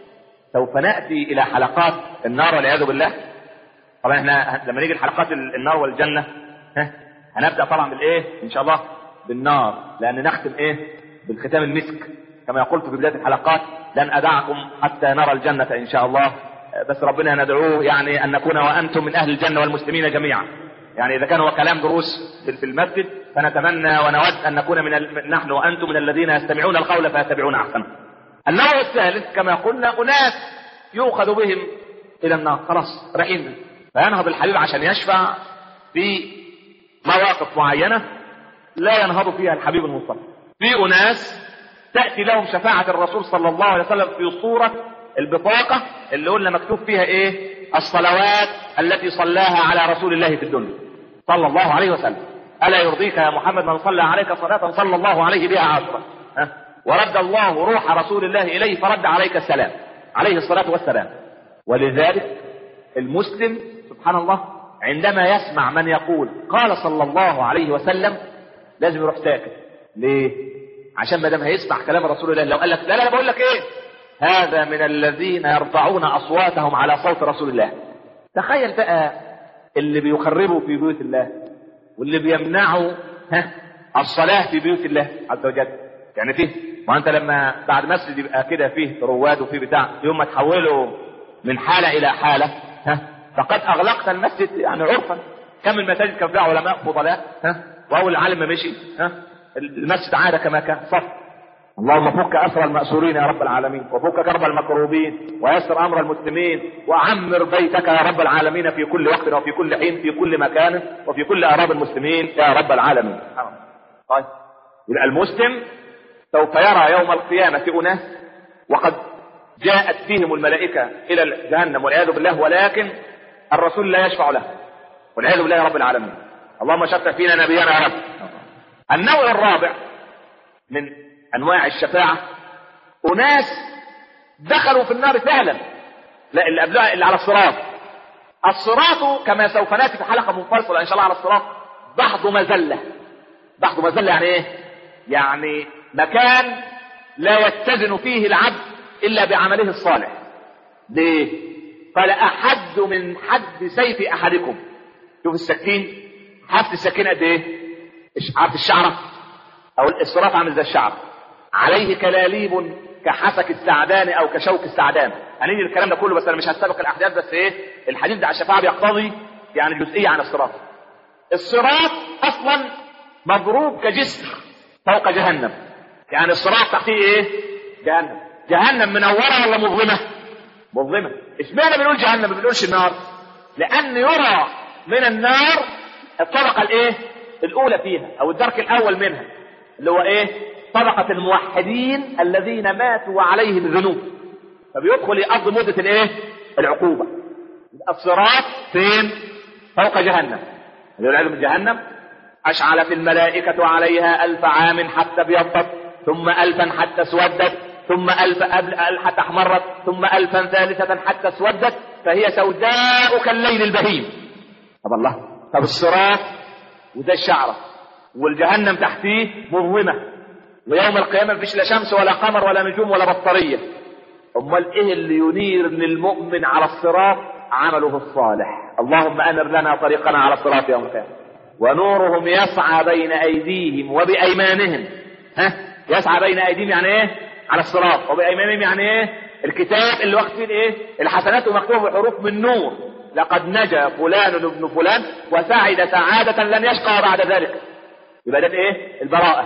سوف نأتي إلى حلقات النار والعياذ بالله طبعا احنا لما نيجي لحلقات النار والجنة ها هنبدأ طبعا بالإيه؟ إن شاء الله بالنار لأن نختم إيه؟ بالختام المسك كما قلت في بداية الحلقات لن أدعكم حتى نرى الجنة إن شاء الله بس ربنا ندعوه يعني أن نكون وأنتم من أهل الجنة والمسلمين جميعا يعني اذا كان هو كلام دروس في المسجد فنتمنى ونود ان نكون من ال... نحن وانتم من الذين يستمعون القول فيتبعون احسنه. النوع الثالث كما قلنا اناس يؤخذ بهم الى النار خلاص رايحين فينهض الحبيب عشان يشفع في مواقف معينه لا ينهض فيها الحبيب المصطفى. في اناس تاتي لهم شفاعه الرسول صلى الله عليه وسلم في صوره البطاقه اللي قلنا مكتوب فيها ايه؟ الصلوات التي صلاها على رسول الله في الدنيا صلى الله عليه وسلم ألا يرضيك يا محمد من صلى عليك صلاة صلى الله عليه بها عشرة أه؟ ورد الله روح رسول الله إليه فرد عليك السلام عليه الصلاة والسلام ولذلك المسلم سبحان الله عندما يسمع من يقول قال صلى الله عليه وسلم لازم يروح ساكت ليه عشان ما دام هيسمع كلام رسول الله لو قال لك لا لا بقول لك ايه هذا من الذين يرفعون اصواتهم على صوت رسول الله تخيل بقى اللي بيخربوا في بيوت الله واللي بيمنعوا ها الصلاة في بيوت الله عز وجل يعني فيه ما انت لما بعد مسجد يبقى كده فيه رواد وفيه بتاع يوم ما تحولوا من حالة إلى حالة ها فقد أغلقت المسجد يعني عرفا كم المساجد كان فيها علماء فضلاء ها وأول العالم ما مشي ها المسجد عاد كما كان صف اللهم فك أسر المأسورين يا رب العالمين وفك كرب المكروبين ويسر أمر المسلمين وعمر بيتك يا رب العالمين في كل وقت وفي كل حين في كل مكان وفي كل أعراب المسلمين يا رب العالمين طيب يبقى المسلم سوف يرى يوم القيامة أناس وقد جاءت فيهم الملائكة إلى جهنم والعياذ بالله ولكن الرسول لا يشفع له والعياذ بالله يا رب العالمين اللهم شفع فينا نبينا يا رب النوع الرابع من انواع الشفاعه اناس دخلوا في النار فعلا لا اللي قبلها اللي على الصراط الصراط كما سوف ناتي في حلقه منفصله ان شاء الله على الصراط بحض مزله بحض مزله يعني ايه يعني مكان لا يتزن فيه العبد الا بعمله الصالح ليه قال احد من حد سيف احدكم شوف السكين حافة السكين قد ايه عارف الشعره او الصراط عامل زي الشعر عليه كلاليب كحسك السعدان او كشوك السعدان هنيجي الكلام ده كله بس انا مش هستبق الاحداث بس ايه الحديث ده على الشفاعه بيقتضي يعني جزئيه عن الصراط الصراط اصلا مضروب كجسر فوق جهنم يعني الصراط تحتيه ايه جهنم جهنم منوره ولا مظلمه مظلمه اشمعنى بنقول جهنم ما بنقولش النار لان يرى من النار الطبقه الايه الاولى فيها او الدرك الاول منها اللي هو ايه طبقة الموحدين الذين ماتوا وعليهم ذنوب فبيدخل يقضي مدة الايه العقوبة الصراط فين فوق جهنم اللي من جهنم أشعل في الملائكة عليها ألف عام حتى ابيضت ثم ألفا حتى اسودت ثم ألف أبل حتى احمرت ثم ألفا ثالثة حتى اسودت فهي سوداء كالليل البهيم طب الله طب الصراط وده الشعرة والجهنم تحتيه مظلمة ويوم القيامة مفيش لا شمس ولا قمر ولا نجوم ولا بطارية أمال إيه اللي ينير للمؤمن على الصراط عمله الصالح اللهم أنر لنا طريقنا على الصراط يوم القيامة ونورهم يسعى بين أيديهم وبأيمانهم ها يسعى بين أيديهم يعني إيه على الصراط وبأيمانهم يعني إيه الكتاب اللي واخد فيه الإيه الحسنات ومكتوبة بحروف من نور لقد نجا فلان ابن فلان وسعد سعادة لن يشقى بعد ذلك يبقى ده ايه البراءة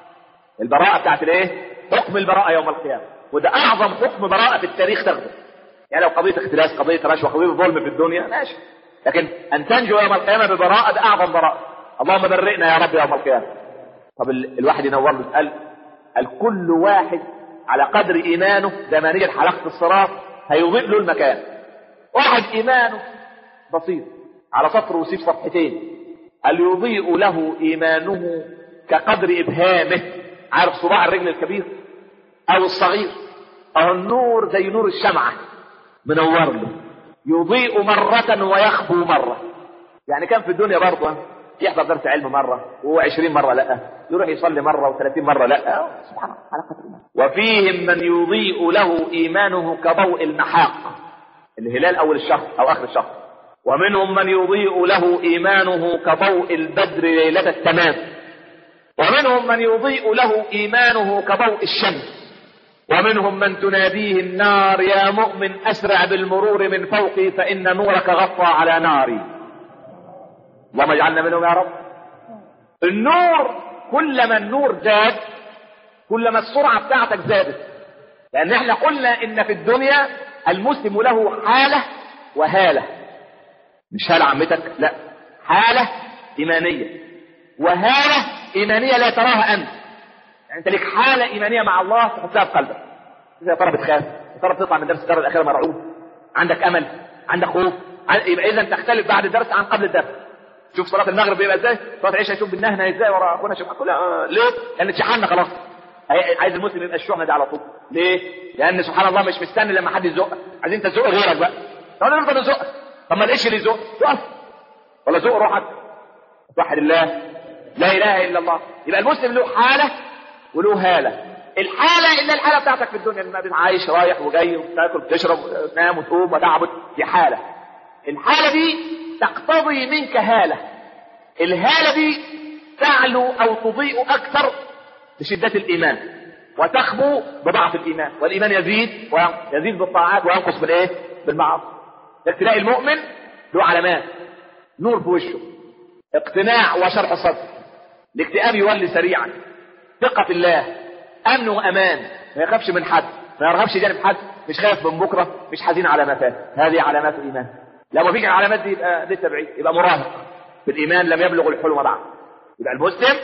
البراءة بتاعت الايه حكم البراءة يوم القيامة وده اعظم حكم براءة في التاريخ تاخده يعني لو قضية اختلاس قضية رشوة قضية ظلم في الدنيا ماشي لكن ان تنجو يوم القيامة ببراءة ده اعظم براءة اللهم برئنا يا رب يوم القيامة طب ال- الواحد ينور له يسأل قال كل واحد على قدر ايمانه زي ما نيجي حلقة الصراط هيضيء له المكان واحد ايمانه بسيط على سطر وسيب صفحتين هل يضيء له ايمانه كقدر ابهامه عارف صباع الرجل الكبير او الصغير او النور زي نور الشمعة منور له يضيء مرة ويخفو مرة يعني كان في الدنيا برضه يحضر درس علم مرة و20 مرة لا يروح يصلي مرة و30 مرة لا سبحان الله على قدر ما وفيهم من يضيء له إيمانه كضوء المحاق الهلال أول الشهر أو آخر الشهر ومنهم من يضيء له إيمانه كضوء البدر ليلة التمام ومنهم من يضيء له إيمانه كضوء الشمس ومنهم من تناديه النار يا مؤمن أسرع بالمرور من فوقي فإن نورك غطى على ناري اللهم اجعلنا منهم يا رب النور كلما النور زاد كلما السرعة بتاعتك زادت لأن احنا قلنا إن في الدنيا المسلم له حالة وهالة مش هالة عمتك لا حالة إيمانية وهالة إيمانية لا تراها أنت يعني أنت لك حالة إيمانية مع الله تحطها في قلبك إذا ترى بتخاف يا ترى بتطلع من درس الدار الأخيرة مرعوب عندك أمل عندك خوف عن- يبقى إذا تختلف بعد الدرس عن قبل الدرس شوف صلاة المغرب بيبقى ازاي صلاة العشاء شوف بالنهنة ازاي ورا اخونا شوف كلها آه. ليه؟ لأن اتشحنا خلاص عاي- عايز المسلم يبقى الشحنة دي على طول ليه؟ لأن سبحان الله مش مستني لما حد يزقك عايزين انت تزق غيرك بقى طب انا نفضل نزقك طب ما لقيش اللي يزق تقف ولا زق روحك وحد الله لا اله الا الله يبقى المسلم له حاله وله هاله الحاله الا الحاله بتاعتك في الدنيا ما عايش رايح وجاي وتاكل وتشرب وتنام وتقوم وتعبد دي حاله الحاله دي تقتضي منك هاله الهاله دي تعلو او تضيء اكثر بشده الايمان وتخبو بضعف الايمان والايمان يزيد وينقص يزيد بالطاعات وينقص بالايه بالمعاصي لك تلاقي المؤمن له علامات نور في وشه اقتناع وشرح صدر الاكتئاب يولي سريعا ثقة في الله أمن وأمان ما يخافش من حد ما يرغبش جانب حد مش خايف من بكرة مش حزين على ما فات هذه علامات الإيمان لو ما فيش العلامات دي يبقى لسه بعيد يبقى مراهق في الإيمان لم يبلغ الحلم بعد يبقى المسلم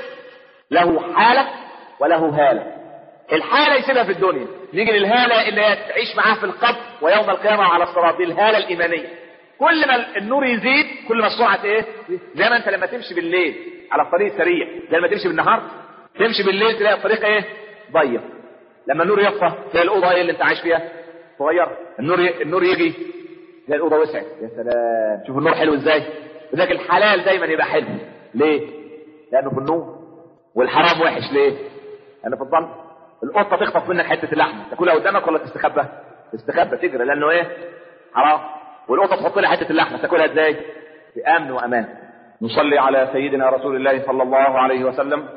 له حالة وله هالة الحالة يسيبها في الدنيا نيجي للهالة اللي هي تعيش معاها في القبر ويوم القيامة على الصراط دي الهالة الإيمانية كل ما النور يزيد كل ما السرعة ايه زي ما انت لما تمشي بالليل على الطريق سريع زي لما تمشي بالنهار تمشي بالليل تلاقي الطريق ايه ضيق لما النور يطفى تلاقي الأوضة ايه اللي انت عايش فيها صغيرة النور ي... النور يجي تلاقي الأوضة وسعت يا سلام شوف النور حلو ازاي لذلك الحلال دايما يبقى حلو ليه لأنه في النور والحرام وحش ليه لأنه في الظلم القطة تخطف منك حتة اللحمة تاكلها قدامك ولا تستخبى تستخبى تجري لأنه ايه حرام والقطة تحط لها حتة اللحمة تاكلها ازاي بأمن وأمان نصلي على سيدنا رسول الله صلى الله عليه وسلم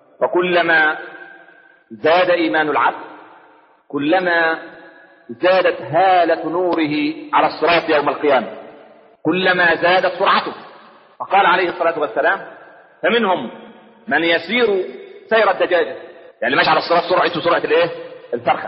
فكلما زاد إيمان العبد كلما زادت هالة نوره على الصراط يوم القيامة كلما زادت سرعته فقال عليه الصلاة والسلام فمنهم من يسير سير الدجاجة يعني ماشي على الصراط سرعته سرعة الايه الفرخة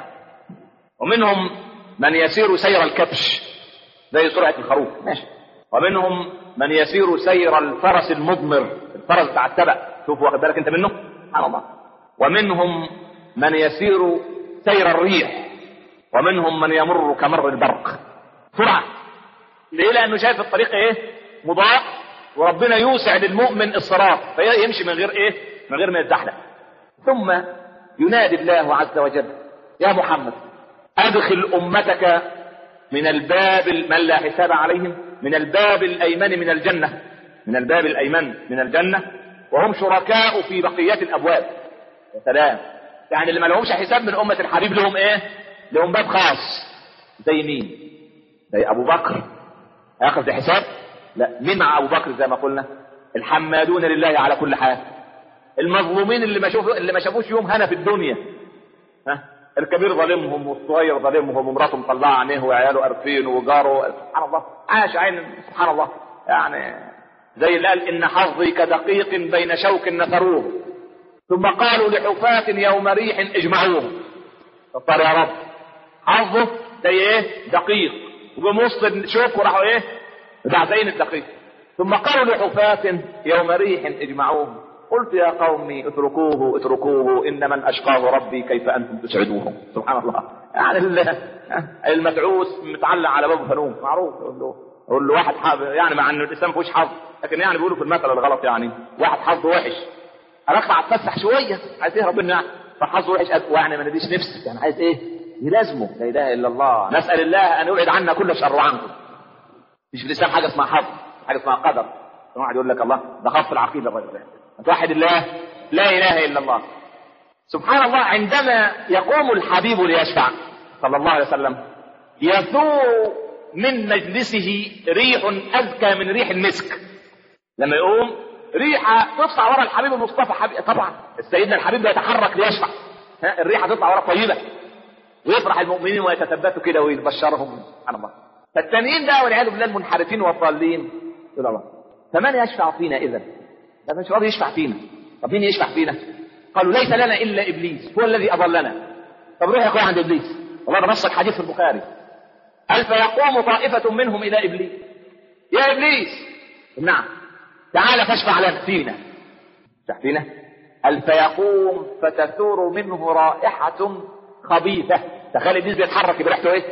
ومنهم من يسير سير الكبش زي سرعة الخروف ماشي ومنهم من يسير سير الفرس المضمر الفرس بتاع السبع شوف واخد بالك انت منه سبحان الله ومنهم من يسير سير الريح ومنهم من يمر كمر البرق سرعة ليه لأنه شايف الطريق ايه مضاء وربنا يوسع للمؤمن الصراط فيمشي من غير ايه من غير ما يتزحلق ثم ينادي الله عز وجل يا محمد أدخل أمتك من الباب من لا حساب عليهم من الباب الأيمن من الجنة من الباب الأيمن من الجنة وهم شركاء في بقية الأبواب يا سلام يعني اللي ما لهمش حساب من أمة الحبيب لهم إيه؟ لهم باب خاص زي مين؟ زي أبو بكر هياخذ حساب؟ لا مين مع أبو بكر زي ما قلنا؟ الحمادون لله على كل حال المظلومين اللي ما شوفوا اللي ما شافوش يوم هنا في الدنيا ها الكبير ظالمهم والصغير ظالمهم ومراته مطلعه عينيه وعياله قرفين وجاره سبحان الله عاش عين سبحان الله يعني زي اللي قال ان حظي كدقيق بين شوك نثروه ثم قالوا لحفاة يوم ريح اجمعوه فقال يا رب حظه زي ايه دقيق وجم وسط الشوك وراحوا ايه بعزين الدقيق ثم قالوا لحفاة يوم ريح اجمعوه قلت يا قومي اتركوه اتركوه ان من اشقاه ربي كيف انتم تسعدوه سبحان الله يعني المدعوس متعلق على باب فنون معروف يقول له يقول له واحد حظ يعني مع ان الاسلام فيهوش حظ لكن يعني بيقولوا في المثل الغلط يعني واحد حظه وحش انا اطلع اتفسح شويه عايز ايه ربنا يعني فحظه وحش يعني ما نديش نفسي يعني عايز ايه يلازمه لا اله الا الله نسال الله ان يبعد عنا كل شر عنكم مش في الاسلام حاجه اسمها حظ حاجه اسمها قدر واحد يقول لك الله ده خاص العقيده الرجل توحد الله لا اله الا الله سبحان الله عندما يقوم الحبيب ليشفع صلى الله عليه وسلم يثور من مجلسه ريح اذكى من ريح المسك لما يقوم ريحه تطلع ورا الحبيب المصطفى حبيب طبعا سيدنا الحبيب بيتحرك ليشفع ها الريحه تطلع ورا طيبه ويفرح المؤمنين ويتثبتوا كده ويبشرهم سبحان الله فالتانيين بقى والعياذ بالله المنحرفين والضالين يقول الله فمن يشفع فينا اذا ده مش راضي يشفع فينا طب مين يشفع فينا قالوا ليس لنا الا ابليس هو الذي اضلنا طب روح يا اخويا عند ابليس والله ده نص الحديث في البخاري قال فيقوم طائفة منهم إلى إبليس يا إبليس نعم تعال فاشفع لنا فينا اشفع فينا قال فيقوم فتثور منه رائحة خبيثة تخيل إبليس بيتحرك بريحته إيه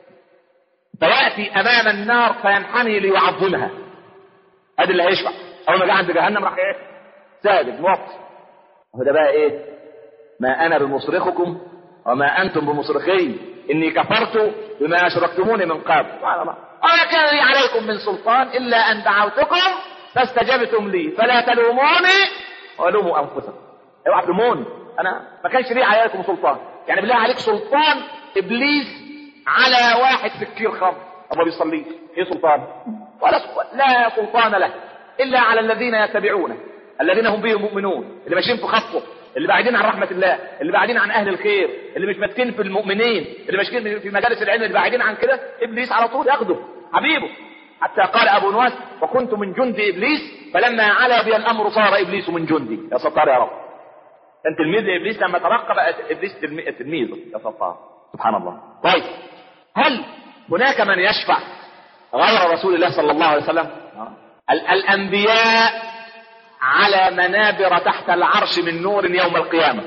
فيأتي أمام النار فينحني ليعظمها هذا اللي هيشفع أول ما جه عند جهنم راح إيه ساجد موطي هو ده بقى إيه ما أنا بمصرخكم وما أنتم بمصرخي إني كفرت بما أشركتموني من قبل سبحان الله وما كان لي عليكم من سلطان إلا أن دعوتكم فاستجبتم لي فلا تلوموني ولوموا أنفسكم اوعى تلوموني أنا ما كانش لي عليكم سلطان يعني بالله عليك سلطان إبليس على واحد في الكير خمر أو ما بيصليش إيه سلطان ولا سلطان. لا سلطان له إلا على الذين يتبعونه الذين هم به مؤمنون اللي ماشيين في خطه اللي بعيدين عن رحمة الله اللي بعيدين عن أهل الخير اللي مش ماسكين في المؤمنين اللي ماسكين في مجالس العلم اللي بعيدين عن كده إبليس على طول ياخده حبيبه حتى قال أبو نواس وكنت من جند إبليس فلما علا بي الأمر صار إبليس من جندي يا ستار يا رب كان تلميذ إبليس لما ترقى بقى إبليس تلميذه يا ستار سبحان الله طيب هل هناك من يشفع غير رسول الله صلى الله عليه وسلم ال- الأنبياء على منابر تحت العرش من نور يوم القيامة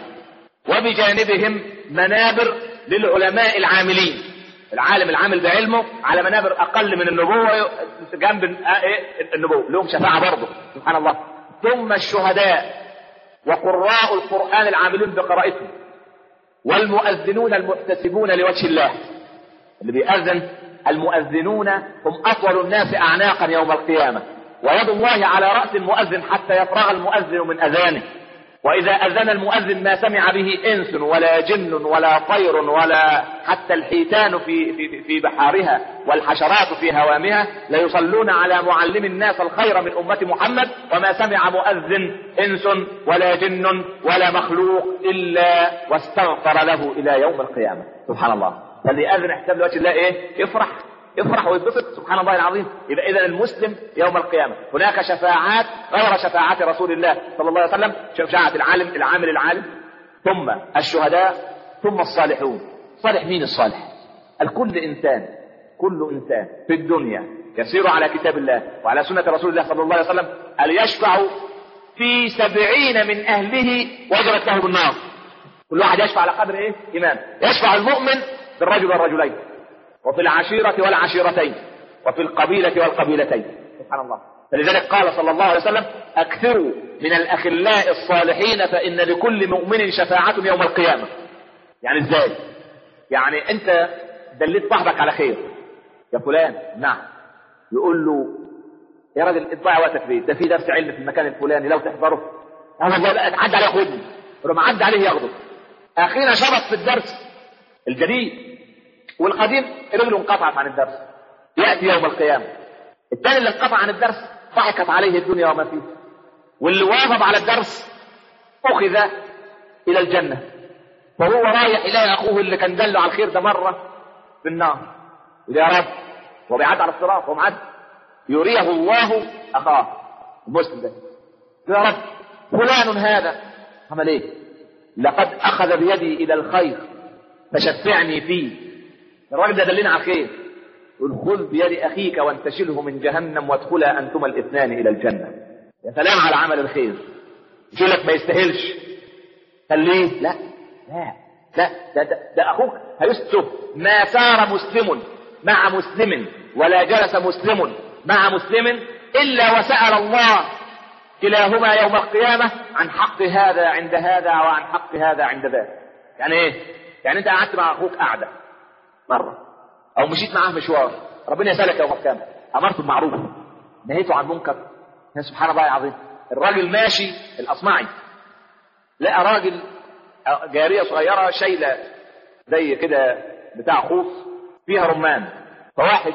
وبجانبهم منابر للعلماء العاملين العالم العامل بعلمه على منابر أقل من النبوة جنب النبوة لهم شفاعة برضه سبحان الله ثم الشهداء وقراء القرآن العاملين بقراءته والمؤذنون المحتسبون لوجه الله اللي بيأذن المؤذنون هم أطول الناس أعناقا يوم القيامة ويد الله على رأس المؤذن حتى يفرغ المؤذن من أذانه وإذا أذن المؤذن ما سمع به إنس ولا جن ولا طير ولا حتى الحيتان في, في, في بحارها والحشرات في هوامها ليصلون على معلم الناس الخير من أمة محمد وما سمع مؤذن إنس ولا جن ولا مخلوق إلا واستغفر له إلى يوم القيامة سبحان الله فاللي يأذن حساب لوجه الله إيه يفرح يفرح ويتبسط سبحان الله العظيم يبقى اذا المسلم يوم القيامه هناك شفاعات غير شفاعات رسول الله صلى الله عليه وسلم شفاعه العالم العامل العالم ثم الشهداء ثم الصالحون صالح مين الصالح الكل انسان كل انسان في الدنيا يسير على كتاب الله وعلى سنه رسول الله صلى الله عليه وسلم هل يشفع في سبعين من أهله وجبت له بالنار كل واحد يشفع على قدر إيه إيمان يشفع المؤمن بالرجل والرجلين وفي العشيرة والعشيرتين وفي القبيلة والقبيلتين سبحان الله فلذلك قال صلى الله عليه وسلم أكثروا من الأخلاء الصالحين فإن لكل مؤمن شفاعة يوم القيامة يعني إزاي يعني أنت دليت صاحبك على خير يا فلان نعم يقول له يا راجل اضيع وقتك فيه ده في درس علم في المكان الفلاني لو تحضره انا والله بقى عدى عليه خدني ولما عدى عليه ياخده اخيرا شرط في الدرس الجديد والقديم رجله انقطعت عن الدرس ياتي يوم القيامه الثاني اللي انقطع عن الدرس ضحكت عليه الدنيا وما فيه واللي واظب على الدرس اخذ الى الجنه وهو رايح الى اخوه اللي كان دله على الخير ده مره في النار يا رب هو بيعدي على الصراط هو معدي يريه الله اخاه المسلم ده يا رب فلان هذا عمل ايه لقد اخذ بيدي الى الخير فشفعني فيه الراجل ده دلنا على الخير قل خذ بيد اخيك وانتشله من جهنم وادخلا انتما الاثنان الى الجنه يا سلام على عمل الخير يقول لك ما يستاهلش خليه لا لا لا ده, ده, ده اخوك هيسته ما سار مسلم مع مسلم ولا جلس مسلم مع مسلم الا وسال الله كلاهما يوم القيامه عن حق هذا عند هذا وعن حق هذا عند ذاك يعني ايه يعني انت قعدت مع اخوك قعده مره او مشيت معاه مشوار ربنا يسالك يوم القيامه امرته بالمعروف نهيته عن منكر يا سبحان الله العظيم الراجل ماشي الاصمعي لقى راجل جاريه صغيره شايله زي كده بتاع خوص فيها رمان فواحد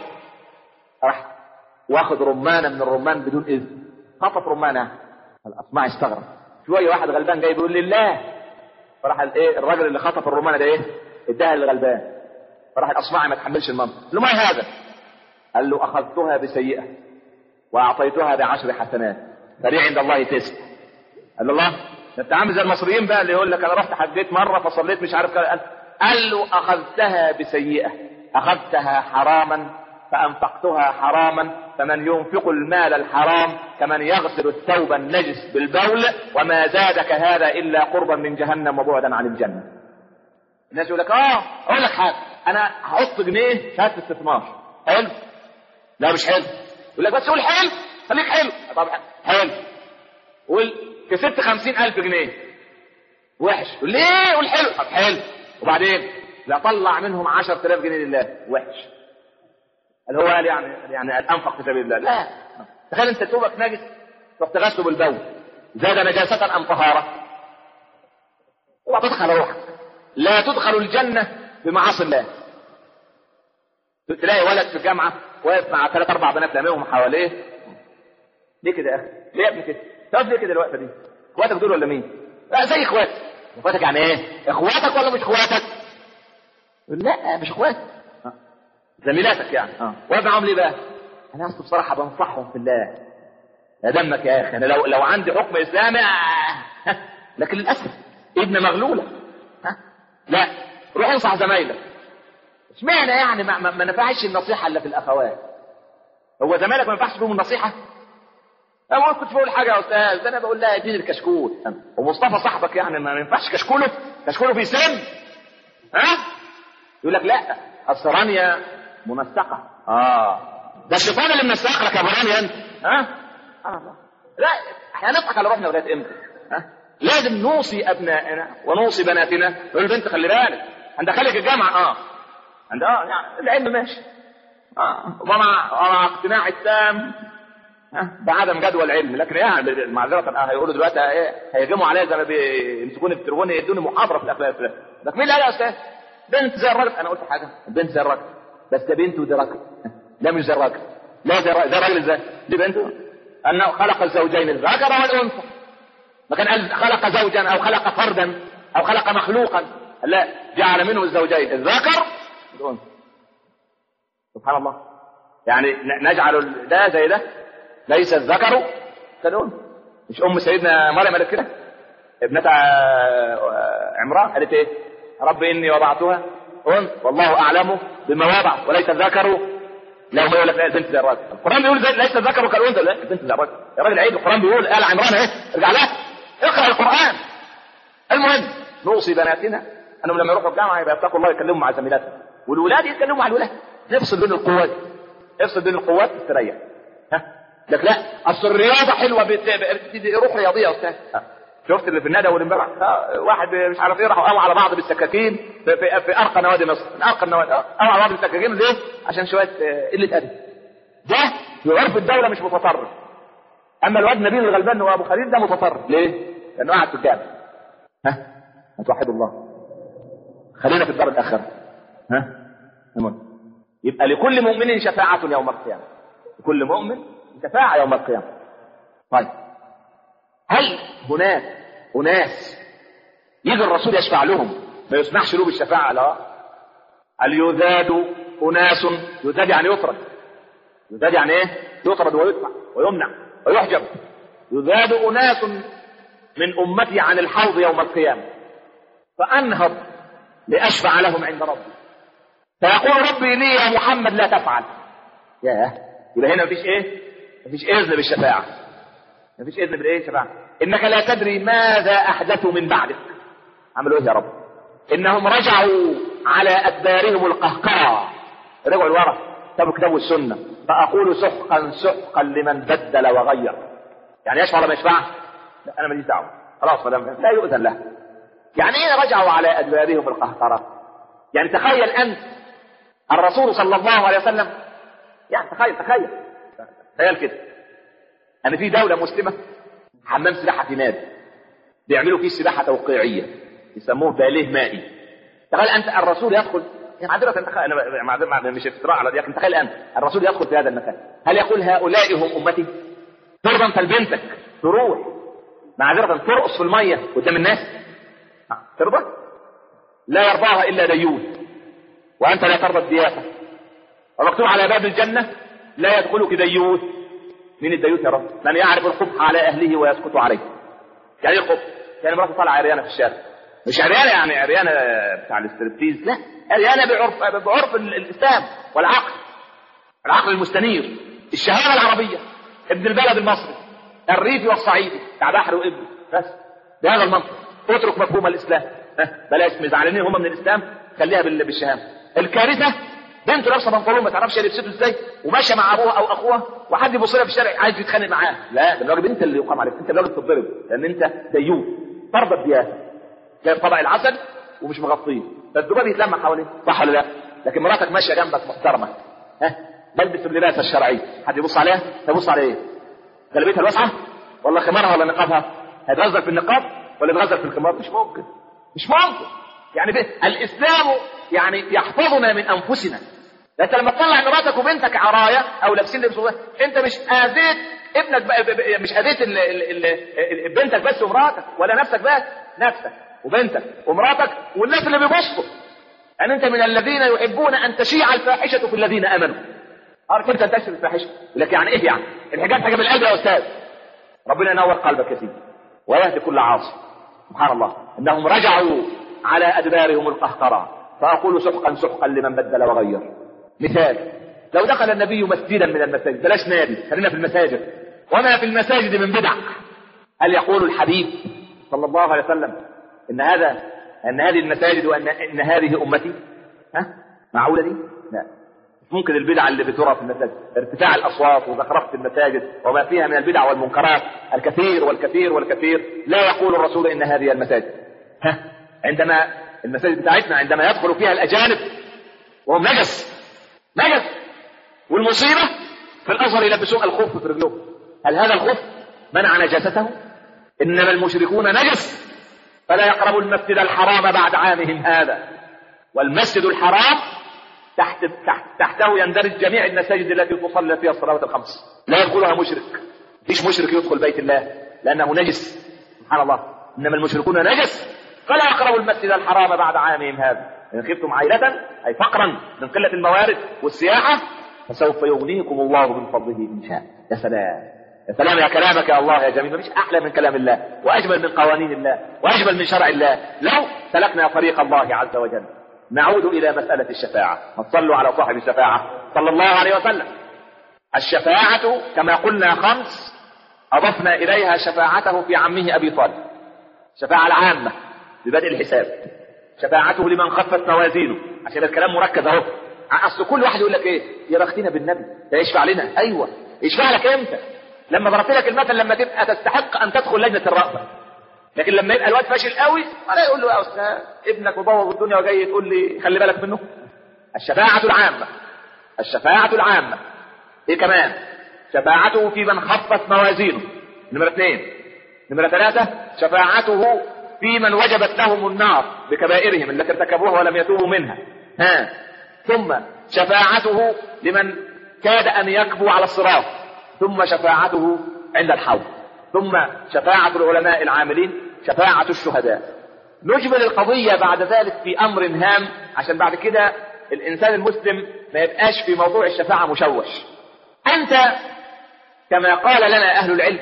راح واخد رمانه من الرمان بدون اذن خطف رمانه الاصمعي استغرب شويه واحد غلبان جاي بيقول لله فراح الايه الراجل اللي خطف الرمانه ده ايه اداها للغلبان فراح الاصمعي ما تحملش المنطق قال له ما هذا قال له اخذتها بسيئه واعطيتها بعشر حسنات فريع عند الله تسع قال له الله ده انت عامل زي المصريين بقى اللي يقول لك انا رحت حجيت مره فصليت مش عارف كده قال له اخذتها بسيئه اخذتها حراما فانفقتها حراما فمن ينفق المال الحرام كمن يغسل الثوب النجس بالبول وما زادك هذا الا قربا من جهنم وبعدا عن الجنه الناس يقول لك اه اقول لك حاجه انا هحط جنيه شهاده استثمار حلو لا مش حلو يقول لك بس قول حلو خليك حلو طب حلو قول كسبت خمسين ألف جنيه وحش يقول ليه قول حلو طب حلو وبعدين لا طلع منهم عشر تلاف جنيه لله وحش اللي هو قال يعني يعني الانفق في سبيل الله لا تخيل انت توبك نجس تروح تغسله بالبول زاد نجاسة ام طهارة وتدخل روحك لا تدخل الجنة بمعاصي الله تلاقي ولد في الجامعة واقف مع ثلاث اربع بنات لامهم حواليه ليه كده يا اخي؟ ليه يا ابني كده؟ تعرف ليه كده الوقفه دي؟ اخواتك دول ولا مين؟ لا زي اخواتك اخواتك يعني ايه؟ اخواتك ولا مش اخواتك؟ لا مش اخواتك زميلاتك يعني اه واقف معاهم ليه بقى؟ انا اصل بصراحه بنصحهم في الله يا دمك يا اخي انا لو لو عندي حكم اسلامي آه. لكن للاسف ابن مغلوله ها لا روح انصح زمايلك اشمعنى يعني ما, ما, ما نفعش النصيحه الا في الاخوات هو زمايلك ما ينفعش فيهم النصيحه انا ما كنت بقول حاجه يا استاذ ده انا بقول لها اديني الكشكول ومصطفى صاحبك يعني ما ينفعش كشكوله كشكوله في سن ها يقول لك لا اصل رانيا منسقه اه ده الشيطان اللي منسق لك يا ابو رانيا انت ها آه. لا احنا نضحك على روحنا لغايه امتى ها لازم نوصي ابنائنا ونوصي بناتنا نقول البنت خلي بالك هندخلك الجامعه اه عند اه يعني العلم ماشي اه ومع ومع اقتناع التام بعدم جدوى العلم لكن يعني معذرة اه هيقولوا دلوقتي ايه هيهجموا عليا زي ما بيمسكوني في التليفون يدوني محاضره في الاخلاق الاسلام لكن مين اللي قال يا استاذ؟ بنت زي الراجل انا قلت حاجه بنت زي الراجل بس ده بنت وده راجل لا مش زي الراجل لا زي الراجل زي الراجل ازاي؟ دي بنته انه خلق الزوجين الذكر والانثى ما كان قال خلق زوجا او خلق فردا او خلق مخلوقا لا جعل منه الزوجين الذكر والانثى سبحان الله يعني نجعل ده زي ده ليس الذكر كالأنثى مش أم سيدنا مريم قالت كده ابنة عمران قالت إيه رب إني وضعتها أنثى والله أعلم بما وضع وليس الذكر لا ما يقول لك لا البنت زي الراجل القران بيقول زي ليس الذكر كالانثى لا البنت زي الراجل يا راجل عيد القران بيقول قال عمران اهي ارجع لها اقرا القران المهم نوصي بناتنا انهم لما يروحوا الجامعه يبقى يتقوا الله يكلموا مع زميلاتهم والولاد يتكلموا مع الولاد نفصل بين القوات افصل بين القوات تستريح ها لك لا اصل الرياضه حلوه بت... بت... روح رياضيه يا استاذ ها. شفت اللي في الندى والامبارح ها، واحد مش عارف ايه راحوا قاموا على بعض بالسكاكين في, في, في ارقى نوادي مصر من ارقى النوادي اه، قاموا على بعض بالسكاكين ليه؟ عشان شويه اه، قله ادب ده في عرف الدوله مش متطرف اما الواد نبيل الغلبان وابو خليل ده متطرف ليه؟ لانه قاعد في الجامع ها ما توحدوا الله خلينا في الدار الاخره ها المهم يبقى لكل مؤمن شفاعة يوم القيامة لكل مؤمن شفاعة يوم القيامة طيب هل هناك أناس يجي الرسول يشفع لهم ما يسمحش له بالشفاعة لا هل يذاد أناس يذاد يعني يطرد يذاد يعني إيه؟ يطرد ويدفع ويمنع ويحجب يذاد أناس من أمتي عن الحوض يوم القيامة فأنهض لأشفع لهم عند ربي فيقول ربي لي يا محمد لا تفعل ياه يبقى هنا مفيش ايه مفيش اذن بالشفاعه مفيش اذن بالايه الشفاعه انك لا تدري ماذا احدثوا من بعدك عملوا ايه يا رب انهم رجعوا على ادبارهم القهقرى رجعوا لورا كتبوا كتاب السنه فاقول سحقا سحقا لمن بدل وغير يعني يشفع ولا ما يشفع لا انا ماليش دعوه خلاص ما دام لا يؤذن له يعني ايه رجعوا على ادبارهم القهقرى يعني تخيل انت الرسول صلى الله عليه وسلم يعني تخيل تخيل تخيل كده ان في دوله مسلمه حمام سباحه في نادي بيعملوا فيه سباحه توقيعيه يسموه باليه مائي تخيل انت الرسول يدخل يعني معذرة تخيل انا معذرة معذرة مش افتراء على لكن تخيل انت الرسول يدخل في هذا المكان هل يقول هؤلاء هم امتي؟ ترضى انت لبنتك تروح معذرة ترقص في الميه قدام الناس ترضى؟ لا يرضاها الا ديون وانت لا ترضى الضيافه ومكتوب على باب الجنه لا يدخلك ديوث مين الديوث يا رب؟ من يعرف القبح على اهله ويسكت عليه يعني ايه القبح؟ يعني امرأة طالعة عريانة في الشارع مش عريانة يعني عريانة بتاع الاستريبتيز لا عريانة بعرف بعرف ال- الإسلام والعقل العقل المستنير الشهادة العربية ابن البلد المصري الريفي والصعيدي بتاع بحر وابن بس بهذا المنطق اترك مفهوم الإسلام ها، بلاش مزعلانين هم من الإسلام خليها بال- بالشهامة الكارثة بنته لابسه بنطلون ما تعرفش هي لبسته ازاي وماشيه مع ابوها او اخوها وحد يبص لها في الشارع عايز يتخانق معاها لا ده الراجل انت اللي يقام عليك انت الراجل تتضرب لان انت ديون ترضى الديانه جايب طبق العسل ومش مغطيه فالذباب يتلمع حواليه صح ولا لا لكن مراتك ماشيه جنبك محترمه ها تلبس اللباس الشرعي حد يبص عليها تبص على ايه جلبيتها الواسعه ولا خمارها ولا نقابها هيتغزل في النقاب ولا يتغزل في الخمار مش ممكن مش ممكن يعني به الاسلام يعني يحفظنا من انفسنا ده انت لما تطلع مراتك وبنتك عرايا او لابسين لبس وده، انت مش اذيت ابنك بقى ب- ب- مش اذيت ال- ال- ال- بنتك بس ومراتك ولا نفسك بس نفسك وبنتك ومراتك والناس اللي بيبصوا يعني انت من الذين يحبون ان تشيع الفاحشه في الذين امنوا اه كيف تنتشر الفاحشه لك يعني ايه يعني الحجاب حاجه بالقلب يا استاذ ربنا ينور قلبك يا سيدي ويهدي كل عاصي سبحان الله انهم رجعوا على ادبارهم القهقرى فاقول سحقا سحقا لمن بدل وغير مثال لو دخل النبي مسجدا من المساجد بلاش نادي خلينا في المساجد وما في المساجد من بدع هل يقول الحبيب صلى الله عليه وسلم ان هذا ان هذه المساجد وان ان هذه امتي ها معقوله دي؟ لا ممكن البدع اللي بترى في المساجد ارتفاع الاصوات وزخرفه المساجد وما فيها من البدع والمنكرات الكثير والكثير والكثير لا يقول الرسول ان هذه المساجد ها عندما المساجد بتاعتنا عندما يدخل فيها الاجانب وهم نجس نجس والمصيبه في الازهر يلبسون الخف في رجلهم هل هذا الخف منع نجاسته انما المشركون نجس فلا يقربوا المسجد الحرام بعد عامهم هذا والمسجد الحرام تحت, تحت تحته يندرج جميع المساجد التي تصلى فيها الصلوات الخمس لا يدخلها مشرك فيش مشرك يدخل بيت الله لانه نجس سبحان الله انما المشركون نجس فلا يقربوا المسجد الحرام بعد عامهم هذا ان خفتم عيلة اي فقرا من قلة الموارد والسياحة فسوف يغنيكم الله من فضله ان شاء يا سلام يا سلام يا كلامك يا الله يا جميل مفيش احلى من كلام الله واجمل من قوانين الله واجمل من شرع الله لو سلكنا طريق الله عز وجل نعود الى مساله الشفاعه ما تصلوا على صاحب الشفاعه صلى الله عليه وسلم الشفاعة كما قلنا خمس أضفنا إليها شفاعته في عمه أبي طالب الشفاعة العامة ببدء الحساب شفاعته لمن خفت موازينه عشان الكلام مركز اهو اصل كل واحد يقول لك ايه يا بختنا بالنبي ده يشفع لنا ايوه يشفع لك امتى لما ضربت لك المثل لما تبقى تستحق ان تدخل لجنه الرأفه لكن لما يبقى الواد فاشل قوي ولا يقول له يا استاذ ابنك مبوظ الدنيا وجاي تقول لي خلي بالك منه الشفاعة العامة الشفاعة العامة ايه كمان شفاعته في من خفت موازينه نمرة اثنين نمرة ثلاثة شفاعته في من وجبت لهم النار بكبائرهم التي ارتكبوها ولم يتوبوا منها ها ثم شفاعته لمن كاد ان يكبو على الصراط ثم شفاعته عند الحوض ثم شفاعة العلماء العاملين شفاعة الشهداء نجمل القضية بعد ذلك في أمر هام عشان بعد كده الإنسان المسلم ما يبقاش في موضوع الشفاعة مشوش أنت كما قال لنا أهل العلم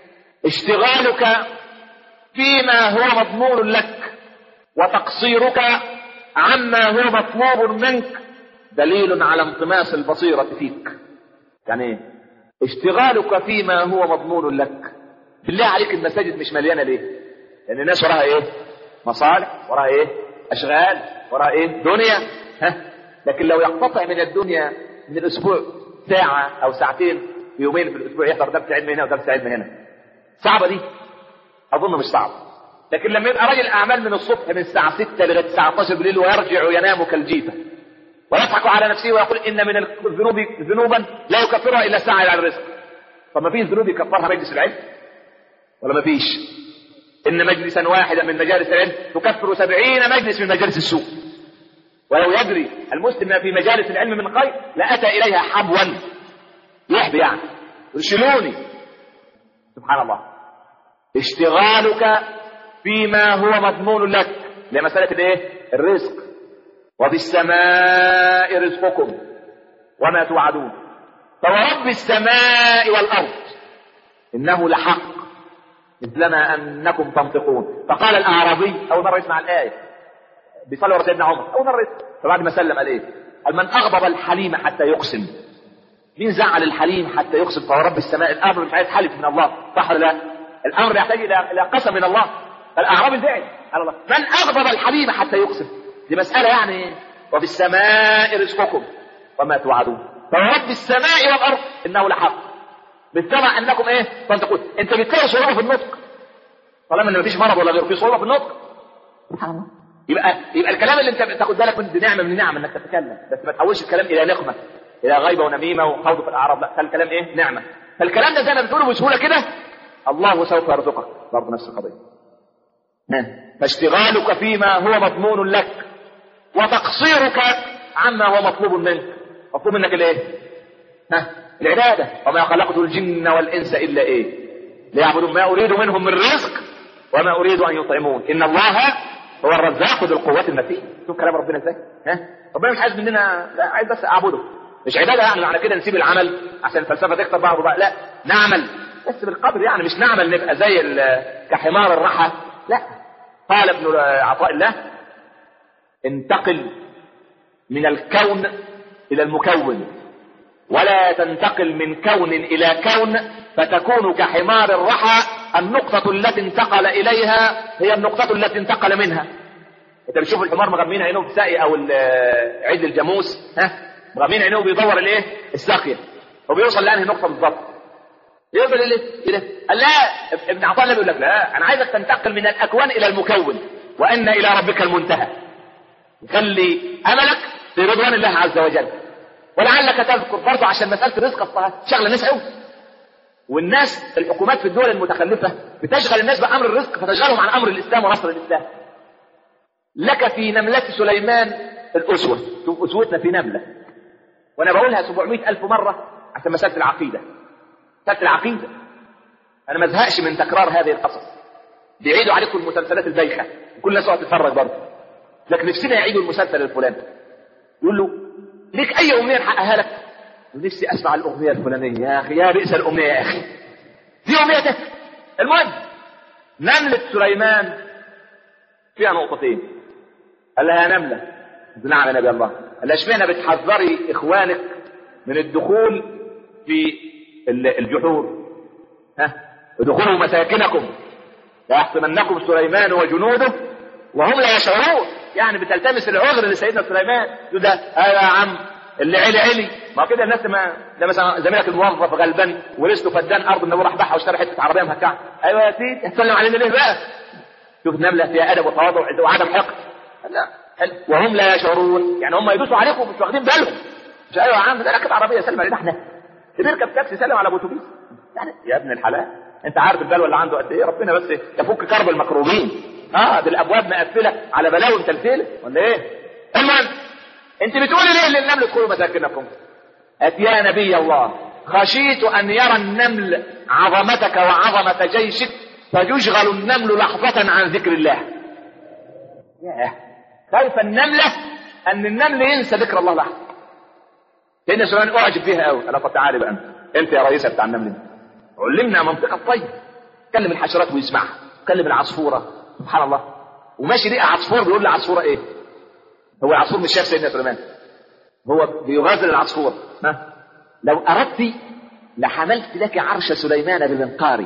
اشتغالك فيما هو مضمون لك وتقصيرك عما هو مطلوب منك دليل على انطماس البصيرة فيك يعني ايه اشتغالك فيما هو مضمون لك بالله عليك المساجد مش مليانة ليه لان الناس وراها ايه مصالح وراها ايه اشغال وراها ايه دنيا ها لكن لو يقتطع من الدنيا من الاسبوع ساعة او ساعتين في يومين في الاسبوع يحضر درس علم هنا ودرس علم هنا صعبة دي اظن مش صعب لكن لما يبقى راجل اعمال من الصبح من الساعه 6 لغايه الساعه 12 بالليل ويرجع ينام كالجيفه ويضحك على نفسه ويقول ان من الذنوب ذنوبا لا يكفرها الا ساعه على الرزق طب ما فيش ذنوب يكفرها مجلس العلم ولا ما فيش ان مجلسا واحدا من مجالس العلم تكفر سبعين مجلس من مجالس السوء ولو يدري المسلم ما في مجالس العلم من خير لاتى اليها حبوا يحبي يعني ارشلوني سبحان الله اشتغالك فيما هو مضمون لك لمسألة الايه الرزق وفي السماء رزقكم وما توعدون فورب السماء والأرض إنه لحق مثلما أنكم تنطقون فقال الأعرابي أول مرة يسمع الآية بيصلي ورا سيدنا عمر أول مرة يسمع فبعد ما سلم قال إيه قال من أغضب الحليم حتى يقسم مين زعل الحليم حتى يقسم فورب السماء الأمر مش عايز حلف من الله صح ولا لا الامر يحتاج الى الى قسم من الله فالاعرابي زعل قال الله من اغضب الحبيب حتى يقسم دي مساله يعني وفي السماء رزقكم وما توعدون فرب السماء والارض انه لحق بالسمع انكم ايه تنطقون انت بتلاقي صعوبه في النطق طالما ان مفيش مرض ولا غير في صعوبه في النطق سبحان الله يبقى يبقى الكلام اللي انت بتاخد بالك منه دي نعمه من النعم انك تتكلم بس ما تحولش الكلام الى نقمه الى غيبه ونميمه وخوض في الاعراض لا فالكلام ايه نعمه فالكلام ده زي ما بتقوله بسهوله كده الله سوف يرزقك برضه نفس القضية فاشتغالك فيما هو مضمون لك وتقصيرك عما هو مطلوب منك مطلوب منك الايه ها العبادة وما خلقت الجن والإنس إلا إيه ليعبدون ما أريد منهم من رزق وما أريد أن يطعمون إن الله هو الرزاق ذو القوات المتين شوف كلام ربنا ازاي ها ربنا مش عايز مننا لا عايز بس أعبده مش عبادة يعني معنى كده نسيب العمل عشان الفلسفة تكتر بعض بقى لا نعمل بس بالقدر يعني مش نعمل نبقى زي كحمار الرحى لا قال ابن عطاء الله انتقل من الكون الى المكون ولا تنتقل من كون الى كون فتكون كحمار الرحى النقطة التي انتقل اليها هي النقطة التي انتقل منها انت بتشوف الحمار مغمين عينه في ساقي او عيد الجاموس ها مغمين عينه بيدور الايه الساقية وبيوصل لانهي نقطة بالضبط يفضل الى الى قال لا ابن عطاء الله بيقول لك لا انا عايزك تنتقل من الاكوان الى المكون وان الى ربك المنتهى خلي املك في رضوان الله عز وجل ولعلك تذكر برضه عشان مساله الرزق اصلها شغله الناس قوي والناس الحكومات في الدول المتخلفه بتشغل الناس بامر الرزق فتشغلهم عن امر الاسلام ونصر الاسلام لك في نملة سليمان الأسوة شوف أسوتنا في نملة وأنا بقولها 700 ألف مرة عشان مسألة العقيدة مسألة العقيدة أنا ما ازهقش من تكرار هذه القصص بيعيدوا عليكم المسلسلات البايخة وكل الناس تقعد تتفرج برضه لكن نفسنا يعيدوا المسلسل الفلاني يقول له ليك أي أمنية نحققها لك ونفسي أسمع الأغنية الفلانية يا أخي يا بئس الأمنية يا أخي دي أمنية تفهم المهم نملة سليمان فيها نقطتين قال لها يا نملة نعم يا نبي الله قال لها اشمعنى بتحذري إخوانك من الدخول في ال- الجحور ها ادخلوا مساكنكم لا يحطمنكم سليمان وجنوده وهم لا يشعرون يعني بتلتمس العذر لسيدنا سليمان يقول ده ايوه يا عم اللي علي علي ما كده الناس ما ده مثلا زميلك الموظف غلبان ورثته فدان ارض النبي راح باعها واشترى حته عربيه مهكعه ايوه يا سيدي هتسلم علينا ليه بقى شوف نمله فيها ادب وتواضع وعدم حقد لا حلو. وهم لا يشعرون يعني هم يدوسوا عليكم مش واخدين بالهم مش ايوه يا عم ده راكب عربيه سلم علينا احنا اللي بيركب تاكسي سلم على ابو اتوبيس يعني يا ابن الحلال انت عارف البلوه اللي عنده قد ايه ربنا بس يفك كرب المكروبين اه دي الابواب مقفله على بلاوي متلتله ولا ايه المهم انت بتقولي ليه للنمل ادخلوا مساكنكم ات يا نبي الله خشيت ان يرى النمل عظمتك وعظمه جيشك فيشغل النمل لحظه عن ذكر الله ياه خايف النمله ان النمل ينسى ذكر الله لحظه سيدنا سليمان اعجب بيها قوي انا طب تعالي بقى انت انت يا رئيسه بتاع النمل علمنا منطقه الطير كلم الحشرات ويسمعها كلم العصفوره سبحان الله وماشي لقى عصفور بيقول لعصفوره ايه هو العصفور مش شاف سيدنا سليمان هو بيغازل العصفور ها لو اردت لحملت لك عرش سليمان بمنقاري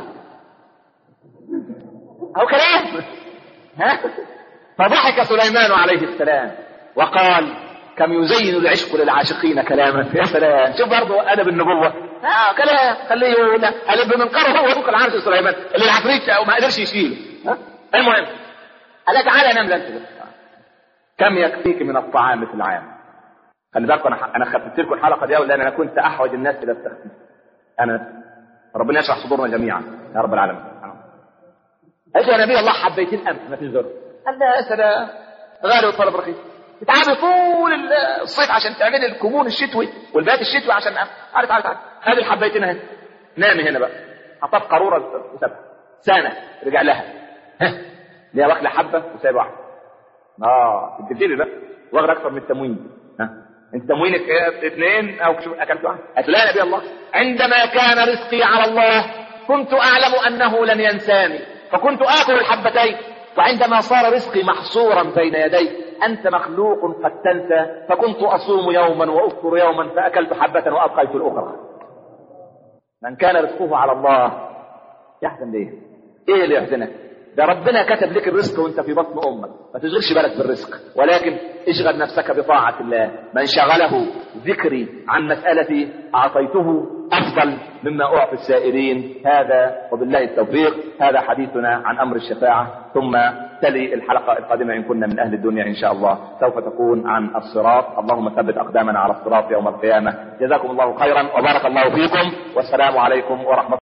او كلام ها فضحك سليمان عليه السلام وقال كم يزين العشق للعاشقين كلاما يا سلام شوف برضه ادب النبوه اه كلام خليه يقول قال بمنقره هو فوق العرش سليمان اللي العفريت او ما قدرش يشيله ها المهم قال تعالى نام انت كم يكفيك من الطعام في العام خلي بالكم انا انا خففت لكم الحلقه دي لان انا كنت احوج الناس الى التخفيف انا ربنا يشرح صدورنا جميعا يا رب العالمين قلت يا نبي الله حبيتين امس ما فيش ضرر قال لا يا سلام غالي وطلب رخيص تتعبي طول الصيف عشان تعملي الكمون الشتوي والبيات الشتوي عشان عارف عارف عارف هذه الحبيتين اهي نامي هنا بقى حطها في قاروره وسابها سنه رجع لها ها ليها واكله حبه وسايب واحده اه تديني بقى واخد اكثر من التموين ها انت تموينك ايه اثنين او شوف اكلت واحد قالت لا يا نبي الله عندما كان رزقي على الله كنت اعلم انه لن ينساني فكنت اكل الحبتين وعندما صار رزقي محصورا بين يدي انت مخلوق قد تنسى فكنت اصوم يوما وافطر يوما فاكلت حبه وابقيت الاخرى من كان رزقه على الله يحزن ليه ايه اللي يحزنك ده ربنا كتب لك الرزق وانت في بطن امك ما تشغلش بالك بالرزق ولكن اشغل نفسك بطاعة الله من شغله ذكري عن مسألتي أعطيته أفضل مما أعطي السائرين هذا وبالله التوفيق هذا حديثنا عن أمر الشفاعة ثم تلي الحلقة القادمة إن كنا من أهل الدنيا إن شاء الله سوف تكون عن الصراط اللهم ثبت أقدامنا على الصراط يوم القيامة جزاكم الله خيرا وبارك الله فيكم والسلام عليكم ورحمة